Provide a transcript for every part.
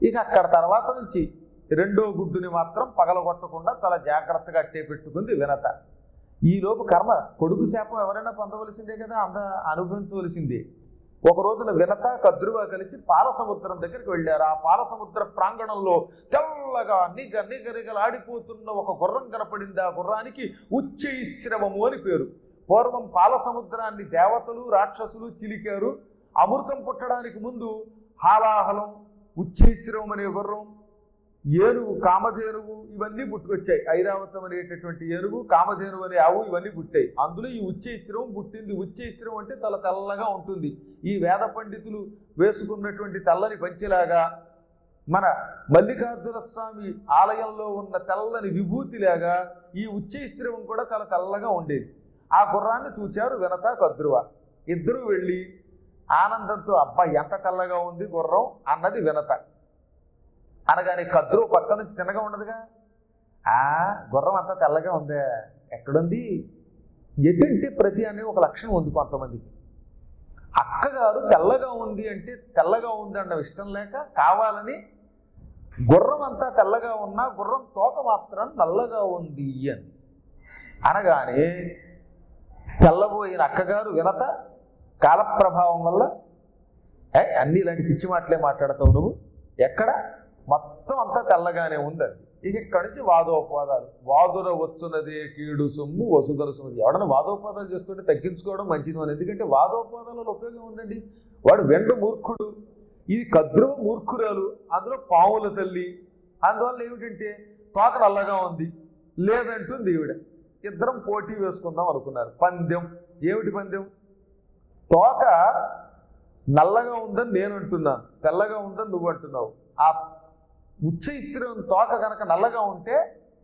ఇక అక్కడ తర్వాత నుంచి రెండో గుడ్డుని మాత్రం పగలగొట్టకుండా చాలా జాగ్రత్తగా అట్టే పెట్టుకుంది వినత ఈలోపు కర్మ కొడుకు శాపం ఎవరైనా పొందవలసిందే కదా అంద అనుభవించవలసిందే ఒక రోజున వినత కద్రువ కలిసి పాల సముద్రం దగ్గరికి వెళ్ళారు ఆ పాల సముద్ర ప్రాంగణంలో తెల్లగా నిగ నిగ నిగలాడిపోతున్న ఒక గుర్రం కనపడింది ఆ గుర్రానికి ఉచ్చైశ్రవము అని పేరు పూర్వం పాల సముద్రాన్ని దేవతలు రాక్షసులు చిలికారు అమృతం పుట్టడానికి ముందు హాలాహలం ఉచ్చైశ్రవం అనే గుర్రం ఏనుగు కామధేనువు ఇవన్నీ పుట్టుకొచ్చాయి ఐరావతం అనేటటువంటి ఏనుగు కామధేనువు అనే ఆవు ఇవన్నీ పుట్టాయి అందులో ఈ ఉచ్చైశ్రవం పుట్టింది ఉచ్చైశ్రవం అంటే తల తెల్లగా ఉంటుంది ఈ వేద పండితులు వేసుకున్నటువంటి తెల్లని పంచిలాగా మన మల్లికార్జున స్వామి ఆలయంలో ఉన్న తెల్లని విభూతిలాగా ఈ ఉచ్చైశ్రవం కూడా చాలా తెల్లగా ఉండేది ఆ గుర్రాన్ని చూచారు వినత కద్రువ ఇద్దరూ వెళ్ళి ఆనందంతో అబ్బా ఎంత తెల్లగా ఉంది గుర్రం అన్నది వినత అనగానే కద్రువ పక్క నుంచి తిన్నగా ఉండదుగా ఆ గుర్రం అంతా తెల్లగా ఉందే ఎక్కడుంది ఎదుంటే ప్రతి అనే ఒక లక్షణం ఉంది కొంతమందికి అక్కగారు తెల్లగా ఉంది అంటే తెల్లగా ఉంది అన్న ఇష్టం లేక కావాలని గుర్రం అంతా తెల్లగా ఉన్నా గుర్రం తోక మాత్రం నల్లగా ఉంది అని అనగానే తెల్లబోయిన అక్కగారు వినత కాలప్రభావం వల్ల ఏ అన్ని ఇలాంటి పిచ్చి మాటలే మాట్లాడతావు నువ్వు ఎక్కడ మొత్తం అంతా తెల్లగానే ఉంది అది ఇక ఇక్కడి నుంచి వాదోపవాదాలు వాదుర వచ్చున్నదే కీడు సొమ్ము వసుదల సొమ్ము ఎవడన్నా వాదోపవాదాలు చేస్తుంటే తగ్గించుకోవడం మంచిది అని ఎందుకంటే వాదోపవాదాలలో ఉపయోగం ఉందండి వాడు వెండు మూర్ఖుడు ఇది కద్రువ మూర్ఖురాలు అందులో పావుల తల్లి అందువల్ల ఏమిటంటే తోక నల్లగా ఉంది లేదంటుంది ఈవిడ ఇద్దరం పోటీ వేసుకుందాం అనుకున్నారు పందెం ఏమిటి పందెం తోక నల్లగా ఉందని నేను అంటున్నాను తెల్లగా ఉందని నువ్వు అంటున్నావు ఆ ఉచ్చైశ్వరం తోక కనుక నల్లగా ఉంటే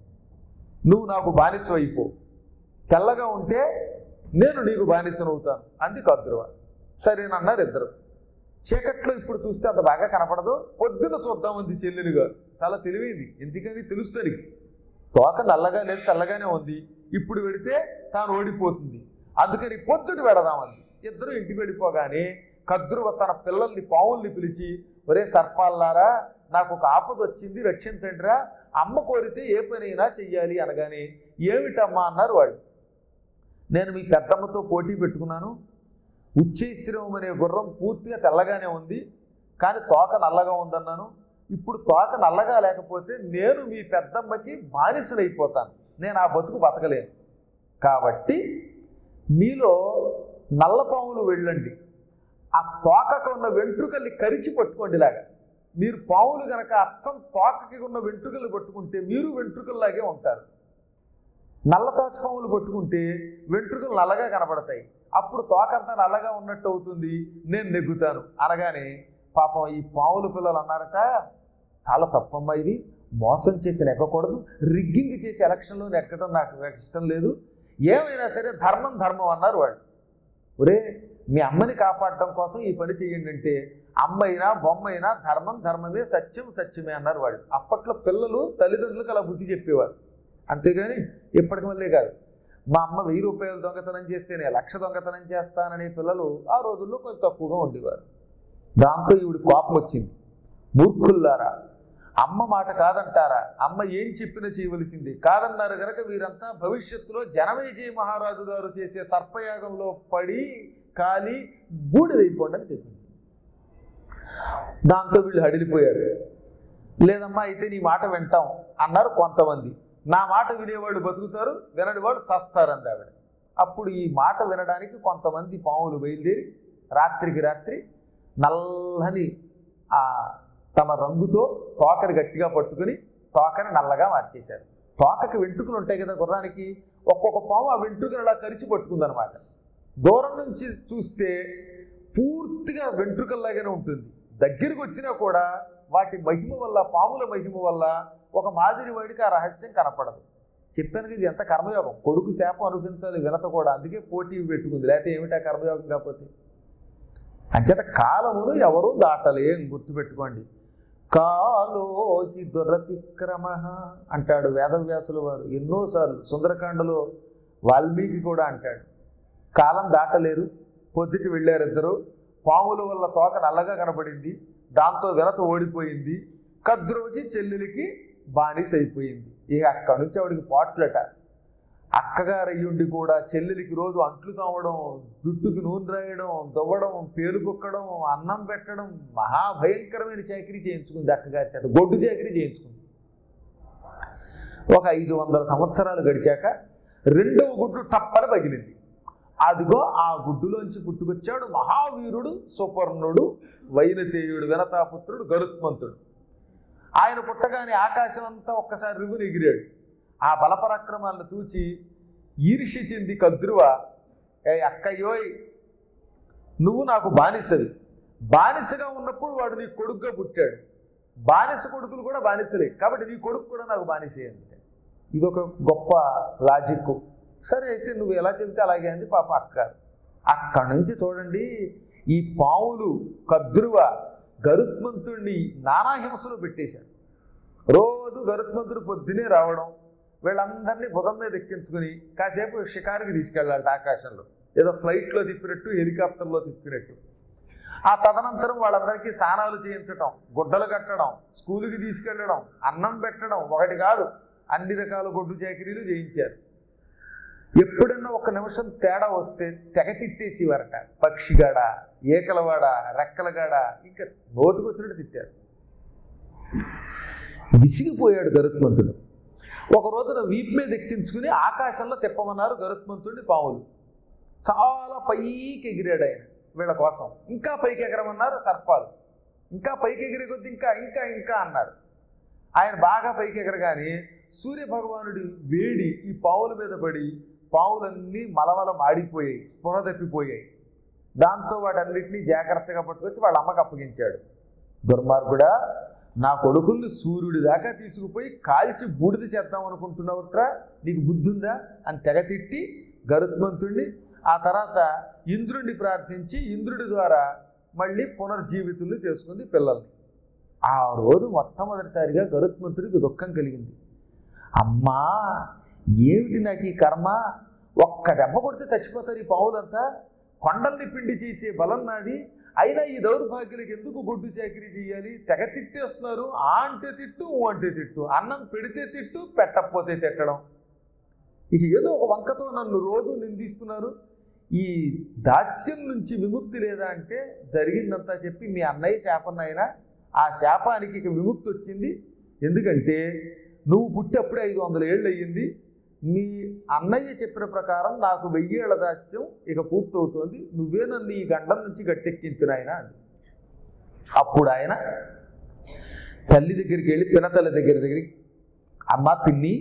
నువ్వు నాకు బానిస అయిపో తెల్లగా ఉంటే నేను నీకు బానిసనవుతాను అంది కద్రువ సరేనన్నారు ఇద్దరు చీకట్లో ఇప్పుడు చూస్తే అంత బాగా కనపడదు పొద్దున చూద్దామంది చెల్లెలుగా చాలా తెలివైంది ఎందుకని తెలుస్తుంది తోక నల్లగా లేదు తెల్లగానే ఉంది ఇప్పుడు వెడితే తాను ఓడిపోతుంది అందుకని పొద్దుట పెడదామంది ఇద్దరు ఇంటికి వెళ్ళిపోగానే కద్రువ తన పిల్లల్ని పావుల్ని పిలిచి ఒరే సర్పాల్లారా నాకు ఒక ఆపద వచ్చింది రక్షించండిరా అమ్మ కోరితే ఏ పనైనా చెయ్యాలి అనగానే ఏమిటమ్మా అన్నారు వాళ్ళు నేను మీ పెద్దమ్మతో పోటీ పెట్టుకున్నాను ఉచ్చైశ్రవం అనే గుర్రం పూర్తిగా తెల్లగానే ఉంది కానీ తోక నల్లగా ఉందన్నాను ఇప్పుడు తోక నల్లగా లేకపోతే నేను మీ పెద్దమ్మకి బానిసనైపోతాను నేను ఆ బతుకు బతకలేను కాబట్టి మీలో నల్లపాములు వెళ్ళండి ఆ తోకకు ఉన్న వెంట్రుకల్ని కరిచి పట్టుకోండి ఇలాగా మీరు పావులు గనక అచ్చం తోకకి ఉన్న వెంట్రుకలు పట్టుకుంటే మీరు వెంట్రుకల్లాగే ఉంటారు నల్ల తాచుపాములు పట్టుకుంటే వెంట్రుకలు నల్లగా కనబడతాయి అప్పుడు తోకంతా నల్లగా ఉన్నట్టు అవుతుంది నేను నెగ్గుతాను అనగానే పాపం ఈ పావుల పిల్లలు అన్నారట చాలా తప్పమ్మా ఇది మోసం చేసి నెగ్గకూడదు రిగ్గింగ్ చేసి ఎలక్షన్లో నెగ్గడం నాకు ఇష్టం లేదు ఏమైనా సరే ధర్మం ధర్మం అన్నారు వాళ్ళు ఒరే మీ అమ్మని కాపాడటం కోసం ఈ పని చేయండి అంటే అమ్మైనా బొమ్మైనా ధర్మం ధర్మమే సత్యం సత్యమే అన్నారు వాళ్ళు అప్పట్లో పిల్లలు తల్లిదండ్రులకు అలా బుద్ధి చెప్పేవారు అంతేగాని ఇప్పటికి మళ్ళీ కాదు మా అమ్మ వెయ్యి రూపాయలు దొంగతనం చేస్తేనే లక్ష దొంగతనం చేస్తాననే పిల్లలు ఆ రోజుల్లో కొంచెం తక్కువగా ఉండేవారు దాంతో ఈవిడ కోపం వచ్చింది మూర్ఖుల్లారా అమ్మ మాట కాదంటారా అమ్మ ఏం చెప్పినా చేయవలసింది కాదన్నారు గనక వీరంతా భవిష్యత్తులో జనమేజయ మహారాజు గారు చేసే సర్పయాగంలో పడి కాలి బూడిదైపోండి అని చెప్పింది దాంతో వీళ్ళు హడిలిపోయారు లేదమ్మా అయితే నీ మాట వింటాం అన్నారు కొంతమంది నా మాట వినేవాళ్ళు బతుకుతారు వినని వాళ్ళు చస్తారు అంది ఆవిడ అప్పుడు ఈ మాట వినడానికి కొంతమంది పాములు బయలుదేరి రాత్రికి రాత్రి నల్లని ఆ తమ రంగుతో తోకని గట్టిగా పట్టుకుని తోకని నల్లగా మార్చేశారు తోకకి వెంట్రుకలు ఉంటాయి కదా గుర్రానికి ఒక్కొక్క పాము ఆ వెంట్రుకలు అలా కరిచి పట్టుకుందనమాట దూరం నుంచి చూస్తే పూర్తిగా వెంట్రుకల్లాగానే ఉంటుంది దగ్గరికి వచ్చినా కూడా వాటి మహిమ వల్ల పాముల మహిమ వల్ల ఒక మాదిరి వాడికి ఆ రహస్యం కనపడదు చెప్పాను కదా ఇది ఎంత కర్మయోగం కొడుకు శాపం అనిపించాలి వినత కూడా అందుకే పోటీ పెట్టుకుంది లేకపోతే ఏమిటా కర్మయోగం కాకపోతే అంచేత కాలమును ఎవరూ దాటలేం గుర్తుపెట్టుకోండి కాలోహి దురతిక్రమ అంటాడు వేదవ్యాసుల వారు ఎన్నోసార్లు సుందరకాండలో వాల్మీకి కూడా అంటాడు కాలం దాటలేరు పొద్దుటి వెళ్ళారు ఇద్దరు పాముల వల్ల తోక నల్లగా కనబడింది దాంతో వినత ఓడిపోయింది కద్రువకి చెల్లెలికి బానిస అయిపోయింది ఇక అక్కడి నుంచి ఆవిడికి పాట్లట అక్కగారు అయ్యుండి కూడా చెల్లెలికి రోజు అంట్లు తోమడం జుట్టుకి నూనె రాయడం దువ్వడం పేలు కుక్కడం అన్నం పెట్టడం మహాభయంకరమైన చాకరీ చేయించుకుంది అక్కగారి చేత గొడ్డు చాకరీ చేయించుకుంది ఒక ఐదు వందల సంవత్సరాలు గడిచాక రెండవ గుడ్డు టప్పని పగిలింది అదిగో ఆ గుడ్డులోంచి పుట్టుకొచ్చాడు మహావీరుడు సుపర్ణుడు వైనతేయుడు వినతాపుత్రుడు గరుత్మంతుడు ఆయన పుట్టగానే ఆకాశం అంతా ఒక్కసారి రివ్వుని ఎగిరాడు ఆ బలపరాక్రమాలను చూచి ఈర్ష్య చెంది కద్రువ ఏ అక్కయ్యోయ్ నువ్వు నాకు బానిసవి బానిసగా ఉన్నప్పుడు వాడు నీ కొడుకుగా పుట్టాడు బానిస కొడుకులు కూడా బానిసలే కాబట్టి నీ కొడుకు కూడా నాకు బానిసే అంటే ఇదొక గొప్ప లాజిక్ సరే అయితే నువ్వు ఎలా చెబితే అలాగే అంది పాప అక్క అక్కడి నుంచి చూడండి ఈ పావులు కద్రువ గరుత్మంతుడిని నానా హింసలు పెట్టేశాడు రోజు గరుత్మంతుడు పొద్దునే రావడం వీళ్ళందరినీ బుధం మీద ఎక్కించుకుని కాసేపు షికారుకి తీసుకెళ్ళాలి ఆకాశంలో ఏదో ఫ్లైట్లో తిప్పినట్టు హెలికాప్టర్లో తిప్పినట్టు ఆ తదనంతరం వాళ్ళందరికీ స్నానాలు చేయించడం గుడ్డలు కట్టడం స్కూలుకి తీసుకెళ్ళడం అన్నం పెట్టడం ఒకటి కాదు అన్ని రకాల గొడ్డు చాకరీలు చేయించారు ఎప్పుడన్నా ఒక నిమిషం తేడా వస్తే తెగ తిట్టేసేవారట పక్షిగాడ ఏకలవాడ రెక్కలగాడ ఇంకా నోటుకొచ్చినట్టు తిట్టారు విసిగిపోయాడు గరుత్మంతుడు ఒక రోజున వీపు మీద ఎక్కించుకుని ఆకాశంలో తిప్పమన్నారు గరుత్మంతుడిని పాములు చాలా పైకి ఎగిరాడు ఆయన వీళ్ళ కోసం ఇంకా పైకి ఎగరమన్నారు సర్పాలు ఇంకా పైకి ఎగిరే కొద్ది ఇంకా ఇంకా ఇంకా అన్నారు ఆయన బాగా పైకి ఎగరగానే సూర్య భగవానుడి వేడి ఈ పావుల మీద పడి పావులన్నీ మలమల మాడిపోయాయి స్పృహ తప్పిపోయాయి దాంతో వాటన్నిటినీ జాగ్రత్తగా పట్టుకొచ్చి వాళ్ళ అమ్మకి అప్పగించాడు దుర్మార్గుడా నా కొడుకుల్ని సూర్యుడి దాకా తీసుకుపోయి కాల్చి బూడిద చేద్దాం అనుకుంటున్నావుట్రా నీకు బుద్ధి ఉందా అని తెగ తిట్టి గరుత్మంతుణ్ణి ఆ తర్వాత ఇంద్రుడిని ప్రార్థించి ఇంద్రుడి ద్వారా మళ్ళీ పునర్జీవితుల్ని చేసుకుంది పిల్లల్ని ఆ రోజు మొట్టమొదటిసారిగా గరుత్మంతుడికి దుఃఖం కలిగింది అమ్మా ఏమిటి నాకు ఈ కర్మ ఒక్క దెబ్బ కొడితే చచ్చిపోతారు ఈ పావులంతా కొండల్ని పిండి చేసే బలం నాది అయినా ఈ దౌర్భాగ్యులకి ఎందుకు గొడ్డు చాకరీ చేయాలి తెగ తిట్టేస్తున్నారు ఆ అంటే తిట్టు ఊ అంటే తిట్టు అన్నం పెడితే తిట్టు పెట్టకపోతే తిట్టడం ఇక ఏదో ఒక వంకతో నన్ను రోజు నిందిస్తున్నారు ఈ దాస్యం నుంచి విముక్తి లేదా అంటే జరిగిందంతా చెప్పి మీ అన్నయ్య శాపన్నైనా ఆ శాపానికి ఇక విముక్తి వచ్చింది ఎందుకంటే నువ్వు పుట్టప్పుడే ఐదు వందల ఏళ్ళు అయ్యింది మీ అన్నయ్య చెప్పిన ప్రకారం నాకు వెయ్యేళ్ల దాస్యం ఇక పూర్తవుతోంది నువ్వే నన్ను ఈ గండం నుంచి గట్టెక్కించిన ఆయన అంది అప్పుడు ఆయన తల్లి దగ్గరికి వెళ్ళి పినతల్లి దగ్గర దగ్గరికి అమ్మ పిన్ని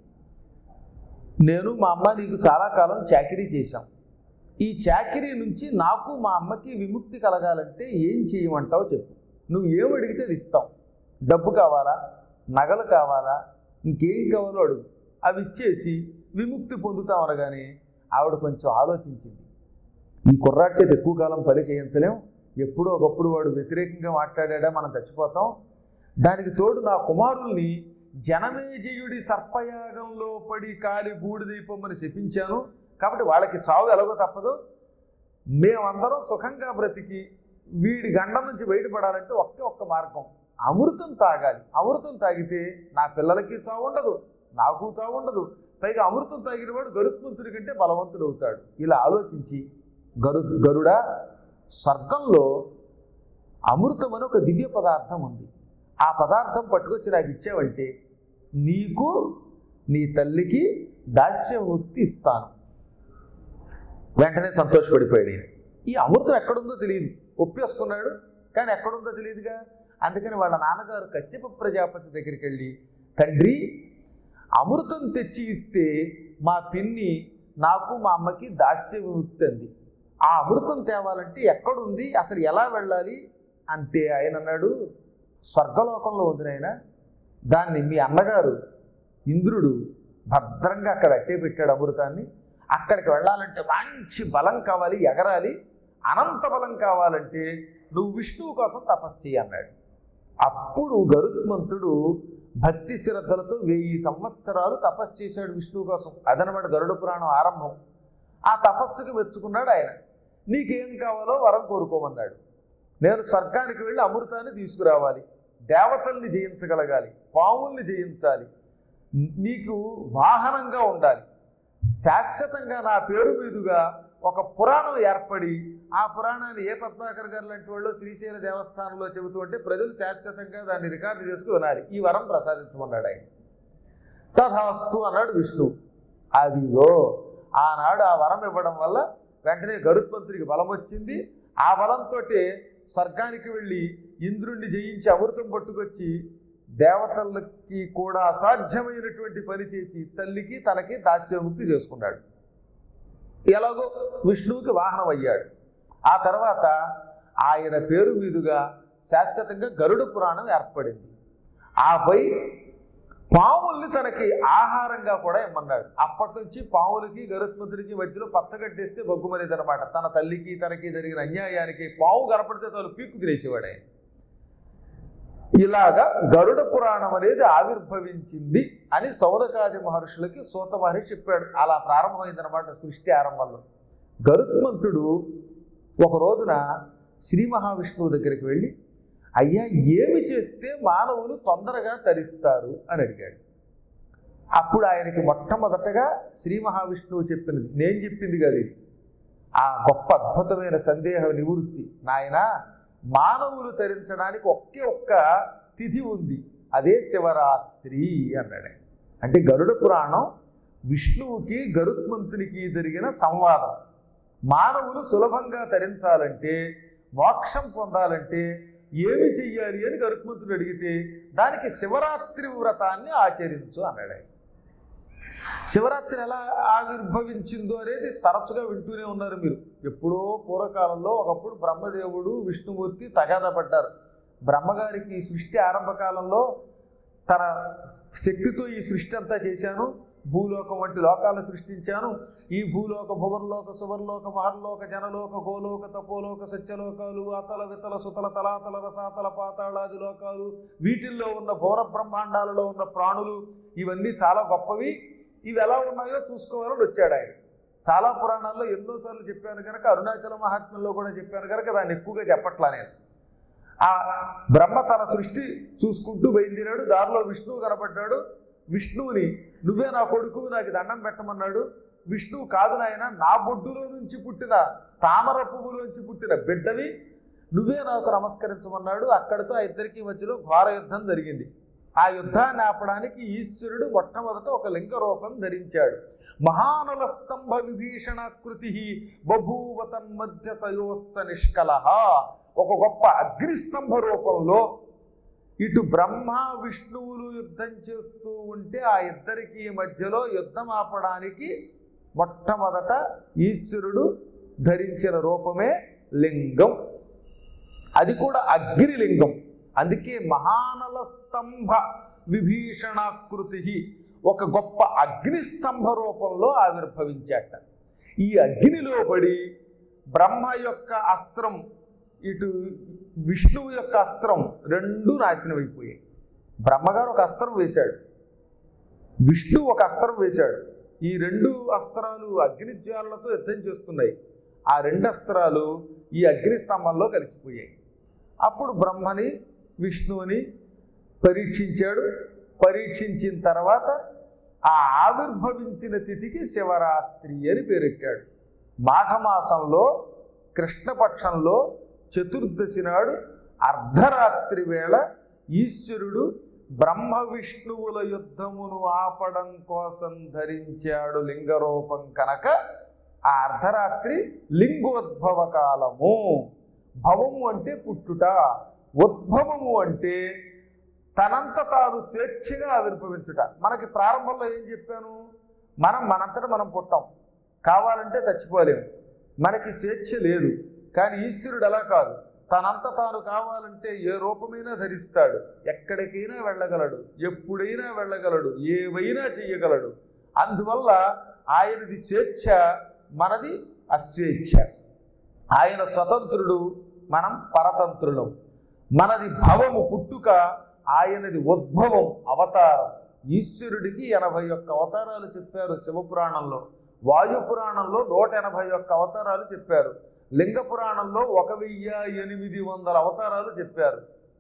నేను మా అమ్మ నీకు చాలా కాలం చాకరీ చేశాం ఈ చాకరీ నుంచి నాకు మా అమ్మకి విముక్తి కలగాలంటే ఏం చేయమంటావు చెప్పు నువ్వు ఏం అడిగితే అది ఇస్తాం డబ్బు కావాలా నగలు కావాలా ఇంకేం కావాలో అడుగు అవి ఇచ్చేసి విముక్తి పొందుతాం అనగానే ఆవిడ కొంచెం ఆలోచించింది ఈ కుర్రాడి చేత ఎక్కువ కాలం పని చేయించలేం ఎప్పుడో ఒకప్పుడు వాడు వ్యతిరేకంగా మాట్లాడా మనం చచ్చిపోతాం దానికి తోడు నా కుమారుల్ని జనమేజయుడి సర్పయాగంలో పడి కాలి బూడిదైపోమని శపించాను కాబట్టి వాళ్ళకి చావు ఎలాగో తప్పదు మేమందరం సుఖంగా బ్రతికి వీడి గండం నుంచి బయటపడాలంటే ఒకే ఒక్క మార్గం అమృతం తాగాలి అమృతం తాగితే నా పిల్లలకి చావు ఉండదు నాకు చావు ఉండదు పైగా అమృతం తాగినవాడు గరుత్మంతుడి కంటే బలవంతుడు అవుతాడు ఇలా ఆలోచించి గరు గరుడ స్వర్గంలో అమృతం అని ఒక దివ్య పదార్థం ఉంది ఆ పదార్థం పట్టుకొచ్చి నాకు ఇచ్చావంటే నీకు నీ తల్లికి దాస్యముక్తి ఇస్తాను వెంటనే సంతోషపడిపోయాడు ఈయన. ఈ అమృతం ఎక్కడుందో తెలియదు ఒప్పేసుకున్నాడు కానీ ఎక్కడుందో తెలియదుగా అందుకని వాళ్ళ నాన్నగారు కశ్యప ప్రజాపతి దగ్గరికి వెళ్ళి తండ్రి అమృతం తెచ్చి ఇస్తే మా పిన్ని నాకు మా అమ్మకి దాస్య విముక్తి అంది ఆ అమృతం తేవాలంటే ఎక్కడుంది అసలు ఎలా వెళ్ళాలి అంతే ఆయన అన్నాడు స్వర్గలోకంలో ఉంది నాయన దాన్ని మీ అన్నగారు ఇంద్రుడు భద్రంగా అక్కడ అట్టే పెట్టాడు అమృతాన్ని అక్కడికి వెళ్ళాలంటే మంచి బలం కావాలి ఎగరాలి అనంత బలం కావాలంటే నువ్వు విష్ణువు కోసం తపస్సు చేయి అన్నాడు అప్పుడు గరుత్మంతుడు భక్తి శ్రద్ధలతో వెయ్యి సంవత్సరాలు తపస్సు చేశాడు విష్ణువు కోసం అదనమాట గరుడ పురాణం ఆరంభం ఆ తపస్సుకి మెచ్చుకున్నాడు ఆయన నీకేం కావాలో వరం కోరుకోమన్నాడు నేను స్వర్గానికి వెళ్ళి అమృతాన్ని తీసుకురావాలి దేవతల్ని జయించగలగాలి పావుల్ని జయించాలి నీకు వాహనంగా ఉండాలి శాశ్వతంగా నా పేరు మీదుగా ఒక పురాణం ఏర్పడి ఆ పురాణాన్ని ఏ పద్మాకర్ గారు లాంటి వాళ్ళు శ్రీశైల దేవస్థానంలో చెబుతూ ఉంటే ప్రజలు శాశ్వతంగా దాన్ని రికార్డు చేసుకుని వినాలి ఈ వరం ప్రసాదించమన్నాడు ఆయన తథాస్తు అన్నాడు విష్ణు అదిగో ఆనాడు ఆ వరం ఇవ్వడం వల్ల వెంటనే గరుత్మంతుడికి బలం వచ్చింది ఆ బలంతో స్వర్గానికి వెళ్ళి ఇంద్రుణ్ణి జయించి అమృతం పట్టుకొచ్చి దేవతలకి కూడా అసాధ్యమైనటువంటి పని చేసి తల్లికి తనకి దాస్యముక్తి చేసుకున్నాడు ఎలాగో విష్ణువుకి వాహనం అయ్యాడు ఆ తర్వాత ఆయన పేరు మీదుగా శాశ్వతంగా గరుడ పురాణం ఏర్పడింది ఆపై పాముల్ని తనకి ఆహారంగా కూడా ఇమ్మన్నాడు అప్పటి నుంచి పాములకి గరుత్మంతుడికి మధ్యలో పచ్చగడ్డేస్తే బొగ్గుమనేది అనమాట తన తల్లికి తనకి జరిగిన అన్యాయానికి పాము కనపడితే తను పీక్కు తినేసేవాడు ఆయన ఇలాగా గరుడ పురాణం అనేది ఆవిర్భవించింది అని సౌనకాది మహర్షులకి సూత మహర్షి చెప్పాడు అలా ప్రారంభమైందనమాట సృష్టి ఆరంభంలో గరుత్మంతుడు ఒక రోజున శ్రీ మహావిష్ణువు దగ్గరికి వెళ్ళి అయ్యా ఏమి చేస్తే మానవులు తొందరగా తరిస్తారు అని అడిగాడు అప్పుడు ఆయనకి మొట్టమొదటగా శ్రీ మహావిష్ణువు చెప్పినది నేను చెప్పింది కదా ఇది ఆ గొప్ప అద్భుతమైన సందేహ నివృత్తి నాయన మానవులు తరించడానికి ఒకే ఒక్క తిథి ఉంది అదే శివరాత్రి అన్నాడు ఆయన. అంటే గరుడ పురాణం విష్ణువుకి గరుత్మంతునికి జరిగిన సంవాదం మానవులు సులభంగా తరించాలంటే మోక్షం పొందాలంటే ఏమి చెయ్యాలి అని గరుత్మంతుడు అడిగితే దానికి శివరాత్రి వ్రతాన్ని ఆచరించు అన్నాడు ఆయన. శివరాత్రి ఎలా ఆవిర్భవించిందో అనేది తరచుగా వింటూనే ఉన్నారు మీరు ఎప్పుడో పూర్వకాలంలో ఒకప్పుడు బ్రహ్మదేవుడు విష్ణుమూర్తి తగాదా పడ్డారు బ్రహ్మగారికి ఈ సృష్టి ఆరంభ కాలంలో తన శక్తితో ఈ సృష్టి అంతా చేశాను భూలోకం వంటి లోకాలను సృష్టించాను ఈ భూలోక భువర్లోక సువర్లోక మహర్లోక జనలోక గోలోక తపోలోక సత్యలోకాలు అతల వితల సుతల తలాతల రసాతల పాతాళాది లోకాలు వీటిల్లో ఉన్న ఘోర బ్రహ్మాండాలలో ఉన్న ప్రాణులు ఇవన్నీ చాలా గొప్పవి ఇవి ఎలా ఉన్నాయో చూసుకోవాలని వచ్చాడు ఆయన చాలా పురాణాల్లో ఎన్నోసార్లు చెప్పాను కనుక అరుణాచల మహాత్మ్యంలో కూడా చెప్పాను కనుక దాన్ని ఎక్కువగా చెప్పట్లా నేను ఆ బ్రహ్మ తన సృష్టి చూసుకుంటూ బయలుదేరాడు దారిలో విష్ణువు కనపడ్డాడు విష్ణువుని నువ్వే నా కొడుకు నాకు దండం పెట్టమన్నాడు విష్ణువు కాదు నాయన నా బొడ్డులో నుంచి పుట్టిన తామర పువ్వులోంచి పుట్టిన బిడ్డవి నువ్వే నాకు నమస్కరించమన్నాడు అక్కడితో ఆ ఇద్దరికి మధ్యలో ఘోర యుద్ధం జరిగింది ఆ యుద్ధాన్ని ఆపడానికి ఈశ్వరుడు మొట్టమొదట ఒక లింగ రూపం ధరించాడు మహానల స్తంభ విభీషణాకృతి బభూవ తన్మధ్య తయోస్స నిష్కల ఒక గొప్ప అగ్నిస్తంభ రూపంలో ఇటు బ్రహ్మ విష్ణువులు యుద్ధం చేస్తూ ఉంటే ఆ ఇద్దరికి మధ్యలో యుద్ధం ఆపడానికి మొట్టమొదట ఈశ్వరుడు ధరించిన రూపమే లింగం అది కూడా అగ్నిలింగం అందుకే మహానల స్తంభ విభీషణాకృతి ఒక గొప్ప అగ్నిస్తంభ రూపంలో ఆవిర్భవించాట ఈ అగ్నిలో పడి బ్రహ్మ యొక్క అస్త్రం ఇటు విష్ణువు యొక్క అస్త్రం రెండూ నాశనం అయిపోయాయి బ్రహ్మగారు ఒక అస్త్రం వేశాడు విష్ణువు ఒక అస్త్రం వేశాడు ఈ రెండు అస్త్రాలు అగ్నిజ్వాలలతో యుద్ధం చేస్తున్నాయి ఆ రెండు అస్త్రాలు ఈ అగ్ని స్తంభంలో కలిసిపోయాయి అప్పుడు బ్రహ్మని విష్ణువుని పరీక్షించాడు పరీక్షించిన తర్వాత ఆ ఆవిర్భవించిన తిథికి శివరాత్రి అని పేరెట్టాడు మాఘమాసంలో కృష్ణపక్షంలో చతుర్దశి నాడు అర్ధరాత్రి వేళ ఈశ్వరుడు బ్రహ్మ విష్ణువుల యుద్ధమును ఆపడం కోసం ధరించాడు లింగరూపం కనుక ఆ అర్ధరాత్రి లింగోద్భవ కాలము భవము అంటే పుట్టుట ఉద్భవము అంటే తనంత తాను స్వేచ్ఛగా ఆవిర్భవించుట మనకి ప్రారంభంలో ఏం చెప్పాను మనం మనంతట మనం పుట్టాం కావాలంటే చచ్చిపోలేము మనకి స్వేచ్ఛ లేదు కానీ ఈశ్వరుడు అలా కాదు తనంత తాను కావాలంటే ఏ రూపమైనా ధరిస్తాడు ఎక్కడికైనా వెళ్ళగలడు ఎప్పుడైనా వెళ్ళగలడు ఏవైనా చెయ్యగలడు అందువల్ల ఆయనది స్వేచ్ఛ మనది అస్వేచ్ఛ ఆయన స్వతంత్రుడు మనం పరతంత్రులం మనది భవము పుట్టుక ఆయనది ఉద్భవం అవతారం ఈశ్వరుడికి ఎనభై ఒక్క అవతారాలు చెప్పారు శివపురాణంలో వాయు పురాణంలో నూట ఎనభై ఒక్క అవతారాలు చెప్పారు లింగ పురాణంలో ఒక వెయ్యి ఎనిమిది వందల అవతారాలు చెప్పారు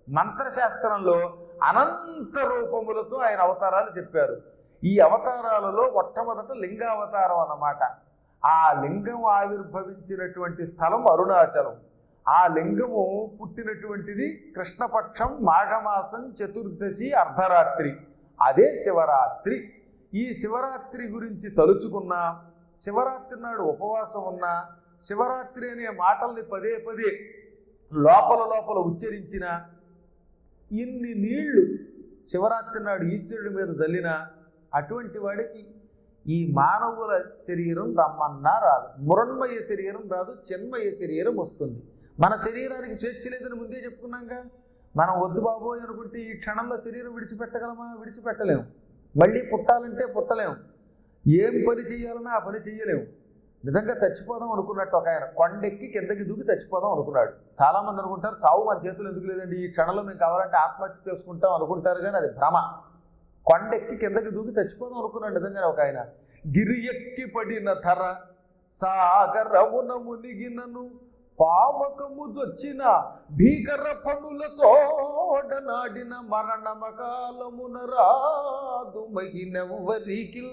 మంత్రశాస్త్రంలో అనంత రూపములతో ఆయన అవతారాలు చెప్పారు ఈ అవతారాలలో మొట్టమొదట లింగావతారం అన్నమాట ఆ లింగం ఆవిర్భవించినటువంటి స్థలం అరుణాచలం ఆ లింగము పుట్టినటువంటిది కృష్ణపక్షం మాఘమాసం చతుర్దశి అర్ధరాత్రి అదే శివరాత్రి ఈ శివరాత్రి గురించి తలుచుకున్నా శివరాత్రి నాడు ఉపవాసం ఉన్నా శివరాత్రి అనే మాటల్ని పదే పదే లోపల లోపల ఉచ్చరించిన ఇన్ని నీళ్లు శివరాత్రి నాడు ఈశ్వరుడి మీద చల్లిన అటువంటి వాడికి ఈ మానవుల శరీరం రమ్మన్నా రాదు మృణ్మయ శరీరం రాదు చిన్మయ శరీరం వస్తుంది మన శరీరానికి స్వేచ్ఛ లేదని ముందే చెప్పుకున్నాంగా మనం వద్దు బాబోయ్ అనుకుంటే ఈ క్షణంలో శరీరం విడిచిపెట్టగలమా విడిచిపెట్టలేము మళ్ళీ పుట్టాలంటే పుట్టలేము ఏం పని చేయాలన్నా ఆ పని చేయలేము నిజంగా చచ్చిపోదాం అనుకున్నట్టు ఒక ఆయన కొండెక్కి కిందకి దూకి చచ్చిపోదాం అనుకున్నాడు చాలా మంది అనుకుంటారు చావు మన చేతులు ఎందుకు లేదండి ఈ క్షణంలో మేము కావాలంటే ఆత్మహత్య చేసుకుంటాం అనుకుంటారు కానీ అది భ్రమ కొండెక్కి కిందకి దూకి చచ్చిపోదాం అనుకున్నాడు నిజంగానే ఒక ఆయన గిరి ఎక్కి పడిన ధర సాగరమున మునిగినను పావకము దొచ్చిన భీకర పనులతో నాడిన మరణమకాలమున రాదు మహినెవ్వరికి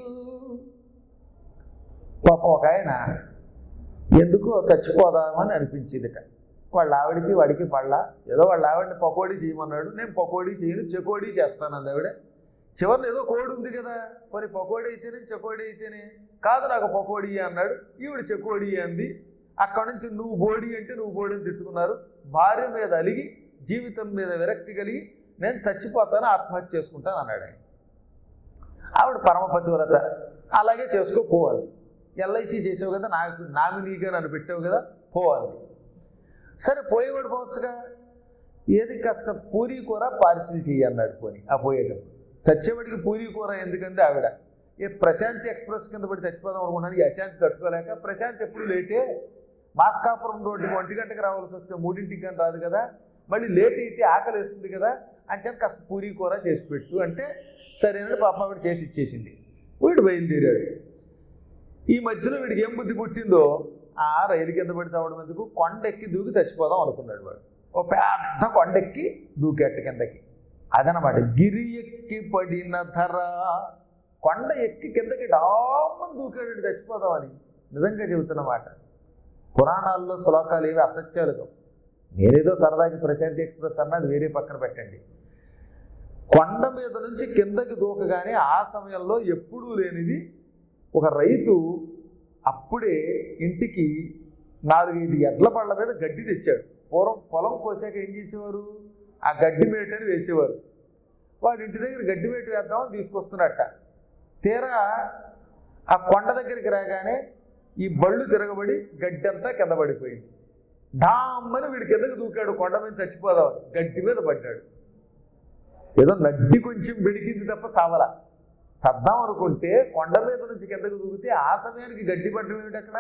పాపం ఒక ఆయన ఎందుకో చచ్చిపోదామని అనిపించిందిట వాళ్ళ ఆవిడికి వాడికి పళ్ళ ఏదో వాళ్ళ ఆవిడని పకోడీ చేయమన్నాడు నేను పకోడీ చేయను చెకోడీ చేస్తాను అంది ఆవిడ చివరిని ఏదో కోడి ఉంది కదా మరి పకోడీ అయితేనే చెకోడీ అయితేనే కాదు నాకు పకోడీ అన్నాడు ఈవిడ చెకోడీ అంది అక్కడ నుంచి నువ్వు బోడి అంటే నువ్వు బోడి అని తిట్టుకున్నారు భార్య మీద అలిగి జీవితం మీద విరక్తి కలిగి నేను చచ్చిపోతాను ఆత్మహత్య చేసుకుంటాను అన్నాడు ఆయన ఆవిడ పరమపతివ్రత అలాగే చేసుకో పోవాలి ఎల్ఐసి చేసావు కదా నాకు నామినీగా నన్ను పెట్టావు కదా పోవాలి సరే పోయేవాడు పోవచ్చుగా ఏది కాస్త పూరీ కూర పార్సిల్ చెయ్యి అన్నాడు పోని ఆ పోయేటప్పుడు చచ్చేవాడికి పూరీ కూర ఎందుకంటే ఆవిడ ఏ ప్రశాంతి ఎక్స్ప్రెస్ కింద పడి చచ్చిపోదాం అనుకున్నాను ఈ అశాంతి తట్టుకోలేక ప్రశాంతి ఎప్పుడు లేటే మార్కాపురం రోడ్డుకి ఒంటి గంటకి రావాల్సి వస్తే మూడింటికి కానీ రాదు కదా మళ్ళీ లేట్ అయితే ఆకలి వేస్తుంది కదా అని చెప్పి కాస్త పూరీ కూర చేసి పెట్టు అంటే సరేనండి పాప ఆవిడ చేసి ఇచ్చేసింది వీడు బయలుదేరాడు ఈ మధ్యలో వీడికి ఏం బుద్ధి పుట్టిందో ఆ రైలు కింద పడి చావడం ఎందుకు కొండెక్కి దూకి చచ్చిపోదాం అనుకున్నాడు వాడు ఓ పెద్ద కొండెక్కి దూకేట కిందకి అదనమాట గిరి ఎక్కి పడిన ధర కొండ ఎక్కి కిందకి డామ్మని దూకాడు చచ్చిపోదామని నిజంగా చెబుతున్నమాట పురాణాల్లో శ్లోకాలు ఏవి అసత్యాలు కావు నేనేదో సరదాకి ప్రశాంతి ఎక్స్ప్రెస్ అన్నది వేరే పక్కన పెట్టండి కొండ మీద నుంచి కిందకి దూకగానే ఆ సమయంలో ఎప్పుడూ లేనిది ఒక రైతు అప్పుడే ఇంటికి నాలుగైదు ఎడ్ల పళ్ళ మీద గడ్డి తెచ్చాడు పూర్వం పొలం కోసాక ఏం చేసేవారు ఆ గడ్డి మేటని వేసేవారు వాడి ఇంటి దగ్గర గడ్డి మేట వేద్దామని తీసుకొస్తున్నట్ట తీరా ఆ కొండ దగ్గరికి రాగానే ఈ బళ్ళు తిరగబడి గడ్డి అంతా కింద పడిపోయింది డామ్మని వీడి కిందకి దూకాడు కొండ మీద చచ్చిపోదామని గడ్డి మీద పడ్డాడు ఏదో నడ్డి కొంచెం బెడికింది తప్ప చావల చద్దాం అనుకుంటే కొండ మీద నుంచి కిందకు దూకితే ఆ సమయానికి గడ్డి పడ్డం ఏమిటి అక్కడ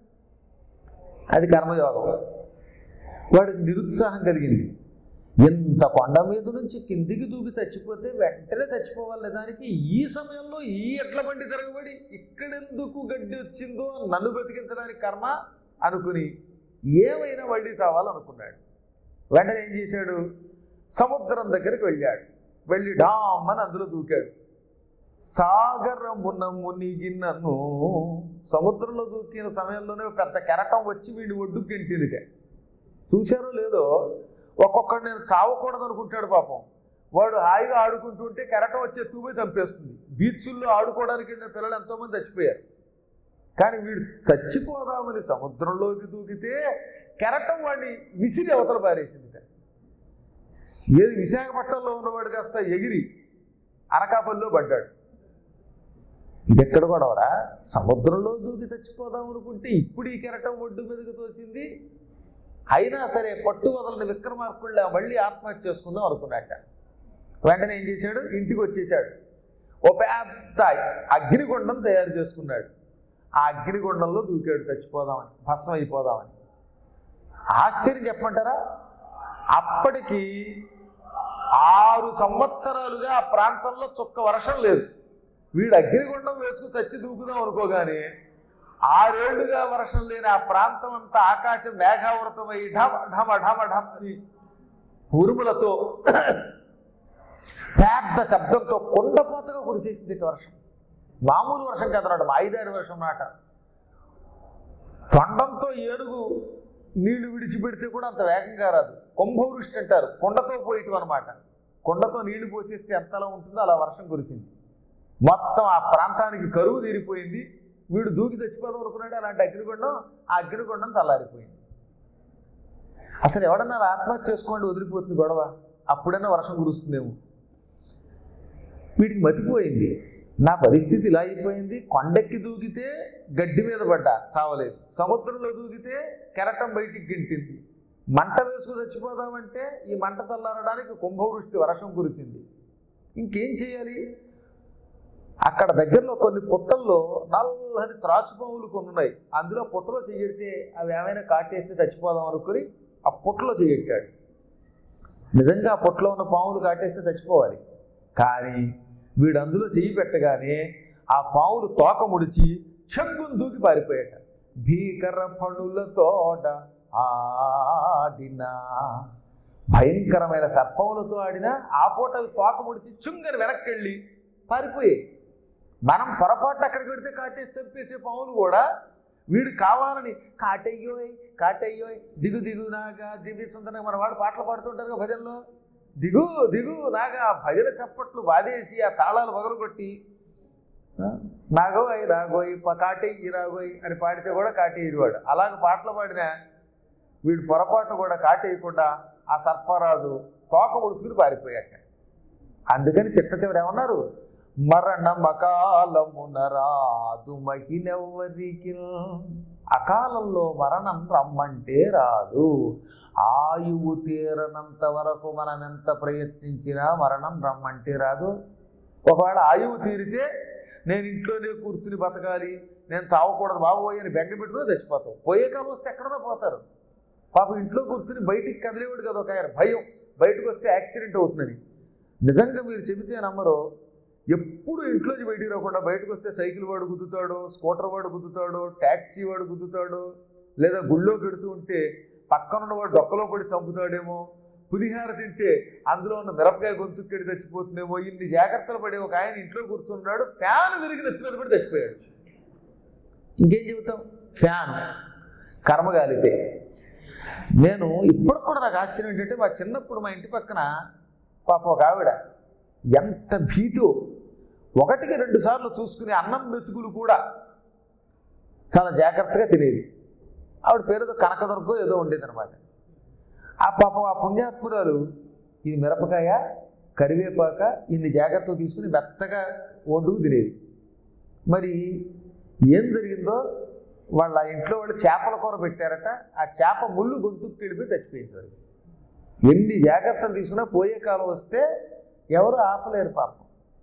అది కర్మయోగం వాడికి నిరుత్సాహం కలిగింది ఇంత కొండ మీద నుంచి కిందికి దూకి చచ్చిపోతే వెంటనే చచ్చిపోవాలి దానికి ఈ సమయంలో ఈ ఎడ్ల బండి తిరగబడి ఇక్కడెందుకు గడ్డి వచ్చిందో నన్ను బతికించడానికి కర్మ అనుకుని ఏమైనా మళ్ళీ చావాలనుకున్నాడు వెంటనే ఏం చేశాడు సముద్రం దగ్గరికి వెళ్ళాడు వెళ్ళి డామ్మని అందులో దూకాడు సాగరమున మునిగినను సముద్రంలో దూకిన సమయంలోనే ఒక పెద్ద కెరటం వచ్చి వీడి ఒడ్డుకు గెంటిందిట చూశారో లేదో ఒక్కొక్కడు నేను చావకూడదు అనుకుంటాడు పాపం వాడు హాయిగా ఆడుకుంటుంటే కెరటం వచ్చి ఎత్తుకుపోయి చంపేస్తుంది బీచ్ల్లో ఆడుకోవడానికి వెళ్ళిన పిల్లలు ఎంతోమంది చచ్చిపోయారు కానీ వీడు చచ్చిపోదామని సముద్రంలోకి దూకితే కెరటం వాడిని విసిరి అవతల పారేసిందిట ఏది విశాఖపట్నంలో ఉన్నవాడు కాస్త ఎగిరి అనకాపల్లిలో పడ్డాడు ఇది ఎక్కడ గొడవరా సముద్రంలో దూకి చచ్చిపోదాం అనుకుంటే ఇప్పుడు ఈ కెరటం ఒడ్డు మీదకి తోసింది అయినా సరే పట్టు వదలని విక్రమార్కుళ్ళ మళ్ళీ ఆత్మహత్య చేసుకుందాం అనుకున్నట్ట వెంటనే ఏం చేశాడు ఇంటికి వచ్చేసాడు ఓ పెద్ద అగ్నిగుండం తయారు చేసుకున్నాడు ఆ అగ్నిగుండంలో దూకాడు చచ్చిపోదామని భస్మం అయిపోదామని ఆశ్చర్యం చెప్పమంటారా అప్పటికి ఆరు సంవత్సరాలుగా ఆ ప్రాంతంలో చుక్క వర్షం లేదు వీడు అగ్నిగుండం వేసుకుని చచ్చి దూకుదాం అనుకోగానే ఆరేళ్లుగా వర్షం లేని ఆ ప్రాంతం అంతా ఆకాశం మేఘావృతమై ఢమ ఢమ ఢమ ఢమ అని ఉరుములతో పెద్ద శబ్దంతో కొండపోతగా కురిసేసింది ఇటు వర్షం మామూలు వర్షం కాదన్నమాట ఐదారు వర్షం నాట తొండంతో ఏనుగు నీళ్లు విడిచిపెడితే కూడా అంత వేగంగా రాదు కుంభవృష్టి అంటారు కొండతో పోయటం అనమాట కొండతో నీళ్లు పోసేస్తే ఎంతలా ఉంటుందో అలా వర్షం కురిసింది మొత్తం ఆ ప్రాంతానికి కరువు తీరిపోయింది వీడు దూకి చచ్చిపోదాం అనుకున్నాడు అలాంటి అగ్నికొండం ఆ అగ్నికొండం చల్లారిపోయింది అసలు ఎవడన్నా ఆత్మహత్య చేసుకోండి వదిలిపోతుంది గొడవ అప్పుడైనా వర్షం కురుస్తుందేమో వీడికి మతిపోయింది నా పరిస్థితి ఇలా అయిపోయింది కొండెక్కి దూకితే గడ్డి మీద పడ్డా చావలేదు సముద్రంలో దూకితే కెరటం బయటికి గింటింది మంట వేసుకు చచ్చిపోదామంటే ఈ మంట చల్లారడానికి కుంభవృష్టి వర్షం కురిసింది ఇంకేం చేయాలి అక్కడ దగ్గరలో కొన్ని పుట్టల్లో నల్లని త్రాచుపాములు కొన్ని ఉన్నాయి అందులో పుట్టలో చెయ్యడితే అవి ఏమైనా కాటేస్తే చచ్చిపోదాం అనుకుని ఆ పుట్టలో చెయ్యెట్టాడు నిజంగా ఆ పుట్టలో ఉన్న పాములు కాటేస్తే చచ్చిపోవాలి కానీ వీడు అందులో చెయ్యి పెట్టగానే ఆ పావులు తోక ముడిచి చెంగును దూకి పారిపోయాట భీకర పణులతోట ఆడిన భయంకరమైన సర్పములతో ఆడిన ఆ పూట అవి తోక ముడిచి చుంగని వెనక్కి వెళ్ళి పారిపోయాయి మనం పొరపాటు అక్కడికి పెడితే కాటేసి చంపేసే పావులు కూడా వీడు కావాలని కాటయ్యోయ్ కాటయ్యోయ్ దిగు దిగు నాగా దివ్య సుందరంగా మన వాడు పాటలు పాడుతుంటారు కదా భజనలో దిగు దిగు నాగా భజన చప్పట్లు బాధేసి ఆ తాళాలు పగలగొట్టి ఆ, నాగోయ్ రాగోయ్ ప- కాటేయి రాగోయ్ అని పాడితే కూడా కాటేయడు వాడు అలాగ పాటలు పాడిన వీడు పొరపాటు కూడా కాటేయకుండా ఆ సర్పరాజు తోక ముడుచుకుని పారిపోయాక అందుకని చిట్ట చివరి ఏమన్నారు మరణమకాలమున రాదు మహిళెవ్వరికి అకాలంలో మరణం రమ్మంటే రాదు ఆయువు తీరనంత వరకు మనం ఎంత ప్రయత్నించినా మరణం రమ్మంటే రాదు ఒకవేళ ఆయువు తీరితే నేను ఇంట్లోనే కూర్చుని బతకాలి నేను చావకూడదు బాబోయ్ అని బెంగ పెట్టుకుని చచ్చిపోతాం పోయే కాలం వస్తే ఎక్కడన్నా పోతారు పాపం ఇంట్లో కూర్చుని బయటికి కదిలేవాడు కదా ఒక ఆయన భయం బయటకు వస్తే యాక్సిడెంట్ అవుతుందని నిజంగా మీరు చెబితే నమ్మరు ఎప్పుడు ఇంట్లోంచి బయటికి రాకుండా బయటకు వస్తే సైకిల్ వాడు గుద్దుతాడు స్కూటర్ వాడు గుద్దుతాడు ట్యాక్సీ వాడు గుద్దుతాడు లేదా గుళ్ళో పెడుతూ ఉంటే పక్కనున్న వాడు డొక్కలో పడి చంపుతాడేమో పులిహార తింటే అందులో ఉన్న మిరపకాయ గొంతుకెడి చచ్చిపోతుందేమో ఇన్ని జాగ్రత్తలు పడే ఒక ఆయన ఇంట్లో కూర్చున్నాడు ఫ్యాన్ విరిగి నెత్తి మీద పడి చచ్చిపోయాడు ఇంకేం చెబుతాం ఫ్యాన్ కర్మగాలితే నేను ఇప్పుడు కూడా నాకు ఆశ్చర్యం ఏంటంటే మా చిన్నప్పుడు మా ఇంటి పక్కన పాప ఒక ఆవిడ ఎంత భీతో ఒకటికి రెండు సార్లు చూసుకుని అన్నం మెతుకులు కూడా చాలా జాగ్రత్తగా తినేది ఆవిడ పేరుతో కనకదుర్గో ఏదో ఉండేది అనమాట ఆ పాపం ఆ పుణ్యాత్మురాలు ఇది మిరపకాయ కరివేపాక ఇన్ని జాగ్రత్తలు తీసుకుని మెత్తగా వండుకు తినేది మరి ఏం జరిగిందో వాళ్ళ ఇంట్లో వాళ్ళు చేపల కూర పెట్టారట ఆ చేప ముళ్ళు గొంతుకు వెళ్ళిపోయి చచ్చిపోయించారు ఎన్ని జాగ్రత్తలు తీసుకున్నా పోయే కాలం వస్తే ఎవరు ఆపలేరు పాపం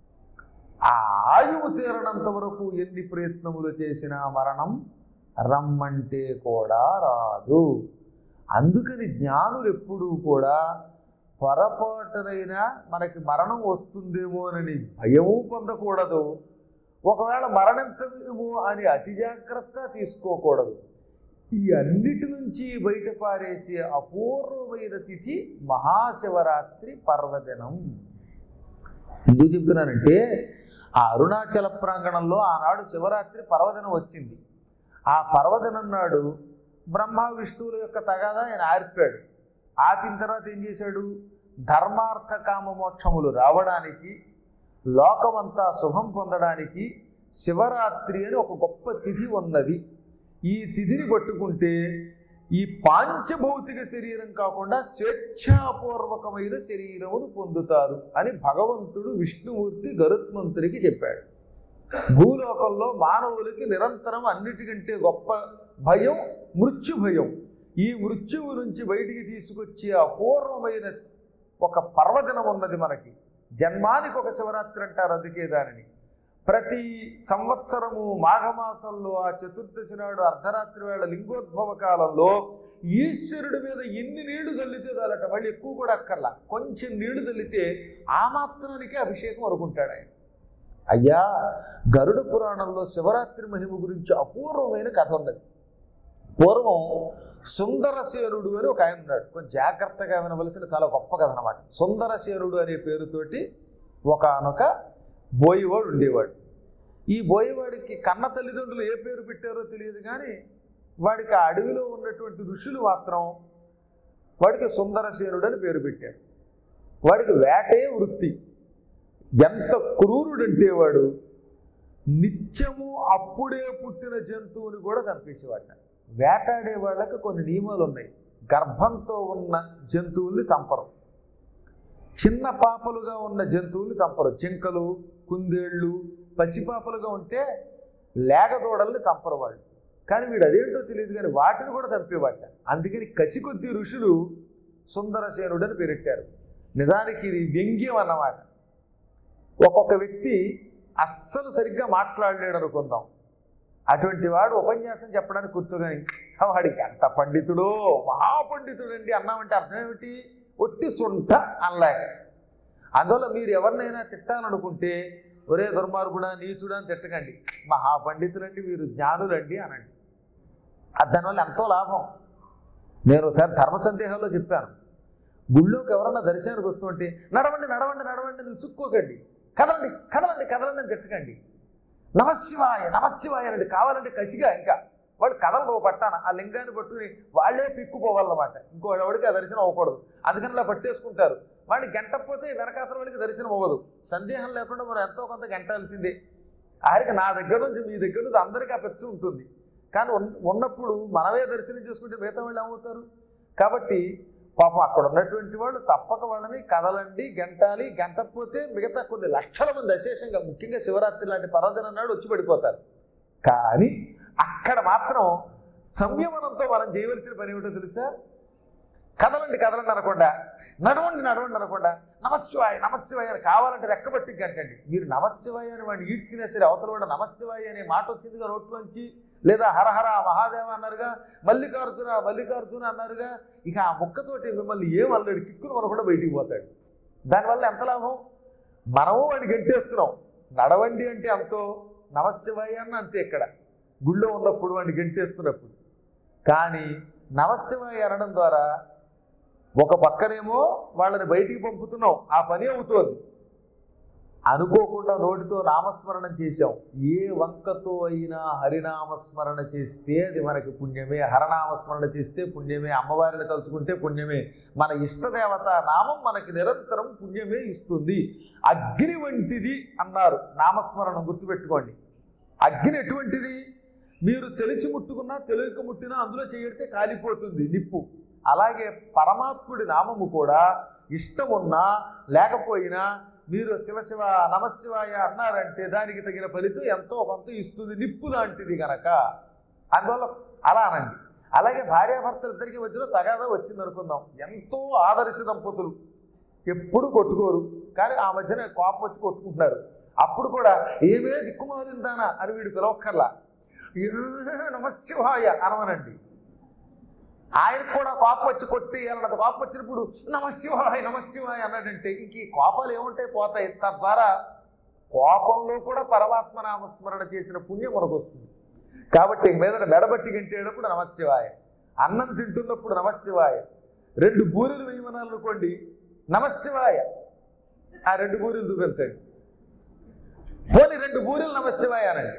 ఆ ఆయువు తీరనంత వరకు ఎన్ని ప్రయత్నములు చేసినా మరణం రమ్మంటే కూడా రాదు అందుకని జ్ఞానులు ఎప్పుడూ కూడా పొరపాటునైనా మనకి మరణం వస్తుందేమోనని భయము పొందకూడదు ఒకవేళ మరణించమేమో అని అతి జాగ్రత్త తీసుకోకూడదు ఈ అన్నిటి నుంచి బయటపారేసే అపూర్వమైన తిథి మహాశివరాత్రి పర్వదినం ఎందుకు చెప్తున్నానంటే ఆ అరుణాచల ప్రాంగణంలో ఆనాడు శివరాత్రి పర్వదినం వచ్చింది ఆ పర్వదినం నాడు బ్రహ్మ విష్ణువుల యొక్క తగాదా ఆయన ఆర్పాడు ఆపిన తర్వాత ఏం చేశాడు ధర్మార్థ కామ మోక్షములు రావడానికి లోకమంతా శుభం పొందడానికి శివరాత్రి అని ఒక గొప్ప తిథి ఉన్నది ఈ తిథిని పట్టుకుంటే ఈ పాంచభౌతిక శరీరం కాకుండా స్వేచ్ఛాపూర్వకమైన శరీరమును పొందుతారు అని భగవంతుడు విష్ణుమూర్తి గరుత్మంతుడికి చెప్పాడు భూలోకంలో మానవులకి నిరంతరం అన్నిటికంటే గొప్ప భయం మృత్యు భయం ఈ మృత్యువు నుంచి బయటికి తీసుకొచ్చే అపూర్వమైన ఒక పర్వదినం ఉన్నది మనకి జన్మానికి ఒక శివరాత్రి అంటారు అందుకే దానిని ప్రతి సంవత్సరము మాఘమాసంలో ఆ చతుర్దశి నాడు అర్ధరాత్రి వేళ లింగోద్భవ కాలంలో ఈశ్వరుడి మీద ఎన్ని నీళ్లు చల్లితే చాలట మళ్ళీ ఎక్కువ కూడా అక్కర్లా కొంచెం నీళ్లు చల్లితే ఆ మాత్రానికే అభిషేకం అనుకుంటాడు ఆయన అయ్యా గరుడ పురాణంలో శివరాత్రి మహిమ గురించి అపూర్వమైన కథ ఉన్నది పూర్వం సుందరసేనుడు అని ఒక ఆయన ఉన్నాడు కొంచెం జాగ్రత్తగా వినవలసిన చాలా గొప్ప కథ అనమాట సుందరసేనుడు అనే పేరుతోటి ఒకనొక బోయివాడు ఉండేవాడు ఈ బోయివాడికి కన్న తల్లిదండ్రులు ఏ పేరు పెట్టారో తెలియదు కానీ వాడికి ఆ అడవిలో ఉన్నటువంటి ఋషులు మాత్రం వాడికి సుందరసేనుడు అని పేరు పెట్టారు వాడికి వేటే వృత్తి ఎంత క్రూరుడంటే వాడు నిత్యము అప్పుడే పుట్టిన జంతువుని కూడా చంపేసేవాట వేటాడే వాళ్ళకి కొన్ని నియమాలు ఉన్నాయి గర్భంతో ఉన్న జంతువుల్ని చంపరు చిన్న పాపలుగా ఉన్న జంతువుల్ని చంపరు జింకలు కుందేళ్ళు పసిపాపలుగా ఉంటే లేగదూడల్ని చంపరు వాళ్ళు కానీ వీడు అదేంటో తెలియదు కానీ వాటిని కూడా చంపేవాట అందుకని కసి కొద్ది ఋషులు సుందరసేనుడు అని పేరెట్టారు నిజానికి ఇది వ్యంగ్యం అన్నమాట ఒక్కొక్క వ్యక్తి అస్సలు సరిగ్గా మాట్లాడలేడు అనుకుందాం అటువంటి వాడు ఉపన్యాసం చెప్పడానికి కూర్చోగాని వాడికి ఎంత పండితుడో మహాపండితుడు అండి అన్నామంటే అర్థం ఏమిటి ఒట్టి సొంట అనలేక అందువల్ల మీరు ఎవరినైనా తిట్టాలనుకుంటే ఒరే దుర్మార్గుడా నీచుడా అని తిట్టకండి మహాపండితులండి మీరు జ్ఞానులండి అనండి అది దానివల్ల ఎంతో లాభం నేను ఒకసారి ధర్మ సందేహంలో చెప్పాను గుళ్ళోకి ఎవరన్నా దర్శనానికి వస్తుంటే నడవండి నడవండి నడవండి నిసుక్కోకండి కదలండి కదలండి కదలండి అని తిట్టకండి నమశివాయ నమశివాయ అండి కావాలంటే కసిగా ఇంకా వాడు కదలరు ఓ పట్టాన ఆ లింగాన్ని పట్టుకుని వాళ్ళే పిక్కుపోవాలన్నమాట ఇంకో ఎవడికి ఆ దర్శనం అవ్వకూడదు అందుకని ఇలా పట్టేసుకుంటారు వాడిని గంటపోతే వెనకాతల వాడికి దర్శనం అవ్వదు సందేహం లేకుండా మనం ఎంతో కొంత గంటాల్సిందే ఆరికి నా దగ్గర నుంచి మీ దగ్గర నుంచి అందరికీ ఆ పెచ్చు ఉంటుంది కానీ ఉన్న- ఉన్నప్పుడు మనమే దర్శనం చేసుకుంటే మిగతా వాళ్ళు ఏమవుతారు కాబట్టి పాపం అక్కడ ఉన్నటువంటి వాళ్ళు తప్పక వాళ్ళని కదలండి గంటాలి గంటకపోతే మిగతా కొన్ని లక్షల మంది అశేషంగా ముఖ్యంగా శివరాత్రి లాంటి పర్వదినం నాడు వచ్చి పడిపోతారు కానీ అక్కడ మాత్రం సంయమనంతో మనం చేయవలసిన పని ఏమిటో తెలుసా కదలండి కదలండి అనకుండా నడవండి నడవండి అనకుండా నమశివాయ నమశివాయ అని కావాలంటే రెక్కబట్టి గంటండి మీరు నమశివాయ అని వాడిని ఈడ్చినా సరే అవతల కూడా నమశివాయ అనే మాట వచ్చిందిగా నోట్లోంచి లేదా హరహర మహాదేవ అన్నారుగా మల్లికార్జున మల్లికార్జున అన్నారుగా ఇక ఆ ముక్కతోటి మిమ్మల్ని ఏం అల్లడు కిక్కును మనం కూడా బయటికి పోతాడు దానివల్ల ఎంత లాభం మనము వాడిని గెంటేస్తున్నాం నడవండి అంటే అంతో నమశివాయ అన్న అంతే ఇక్కడ గుళ్ళో ఉన్నప్పుడు వాడిని గెంటేస్తున్నప్పుడు కానీ నమశివాయ అనడం ద్వారా ఒక పక్కనేమో వాళ్ళని బయటికి పంపుతున్నాం ఆ పని అవుతోంది అనుకోకుండా నోటితో నామస్మరణం చేశాం ఏ వంకతో అయినా హరినామస్మరణ చేస్తే అది మనకి పుణ్యమే హరనామస్మరణ చేస్తే పుణ్యమే అమ్మవారిని తలుచుకుంటే పుణ్యమే మన ఇష్టదేవత నామం మనకి నిరంతరం పుణ్యమే ఇస్తుంది అగ్ని వంటిది అన్నారు నామస్మరణం గుర్తుపెట్టుకోండి అగ్ని ఎటువంటిది మీరు తెలిసి ముట్టుకున్నా తెలియక ముట్టినా అందులో చేయడితే కాలిపోతుంది నిప్పు అలాగే పరమాత్ముడి నామము కూడా ఇష్టమున్నా లేకపోయినా మీరు శివశివ నమశివాయ అన్నారంటే దానికి తగిన ఫలితం ఎంతో కొంత ఇస్తుంది నిప్పు లాంటిది గనక అందువల్ల అలా అనండి అలాగే భార్యాభర్తలు ఇద్దరికి మధ్యలో తగాదా వచ్చింది అనుకుందాం ఎంతో ఆదర్శ దంపతులు ఎప్పుడు కొట్టుకోరు కానీ ఆ మధ్యన కోపం వచ్చి కొట్టుకుంటున్నారు అప్పుడు కూడా ఏమే దిక్కుమాలిందానా అని వీడు పిలవక్కర్లా ఏ నమశివాయ అనవనండి ఆయనకు కూడా కోపం వచ్చి కొట్టి అన్నది కోపం వచ్చినప్పుడు నమశివాయ నమశివాయ అన్నాడంటే ఇంక ఈ కోపాలు ఏముంటాయి పోతాయి తద్వారా కోపంలో కూడా పరమాత్మ నామస్మరణ చేసిన పుణ్యం మనకు వస్తుంది కాబట్టి మీద మెడబట్టి గంటేటప్పుడు నమశివాయ అన్నం తింటున్నప్పుడు నమశివాయ రెండు బూరెలు వేయమనాలనుకోండి నమశివాయ ఆ రెండు బూరెలు చూపించండి పోనీ రెండు బూరెలు నమశివాయ అనండి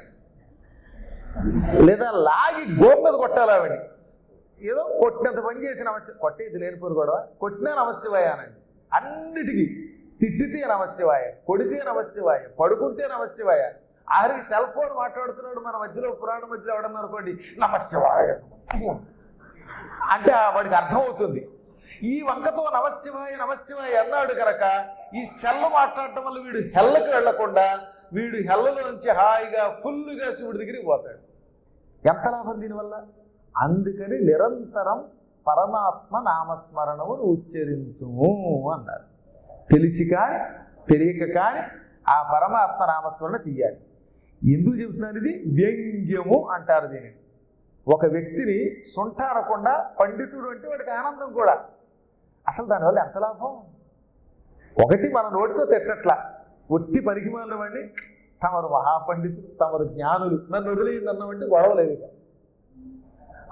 లేదా లాగి గోపు మీద కొట్టాలి ఆవిడ ఏదో కొట్టినంత పని చేసి నమస్య కొట్టేది లేనిపోరు గొడవ కొట్టినా నమస్యవాయ అనండి అన్నిటికీ తిట్టితే నమస్యవాయ కొడితే నమస్యవాయ పడుకుంటే నమస్యవాయ ఆఖరికి సెల్ ఫోన్ మాట్లాడుతున్నాడు మన మధ్యలో పురాణ మధ్యలో ఎవడన్నా అనుకోండి నమస్యవాయ అంటే ఆ వాడికి అర్థమవుతుంది ఈ వంకతో నమస్యవాయ నమస్యవాయ అన్నాడు కనుక ఈ సెల్ మాట్లాడటం వల్ల వీడు హెల్లకు వెళ్లకుండా వీడు హెల్లలో నుంచి హాయిగా ఫుల్గా శివుడి దగ్గరికి పోతాడు ఎంత లాభం దీనివల్ల అందుకని నిరంతరం పరమాత్మ నామస్మరణమును ఉచ్చరించుము అన్నారు తెలిసి కానీ తెలియక కానీ ఆ పరమాత్మ నామస్మరణ చెయ్యాలి ఎందుకు చెబుతున్నారు ఇది వ్యంగ్యము అంటారు దీనిని ఒక వ్యక్తిని సొంట అనకుండా పండితుడు అంటే వాడికి ఆనందం కూడా అసలు దానివల్ల ఎంత లాభం ఒకటి మన నోటితో తిట్టట్లా ఒట్టి పనికి వాడిని తమరు మహాపండితులు తమరు జ్ఞానులు నన్ను వదిలేయండి అన్నవంటే గొడవలేదు ఇక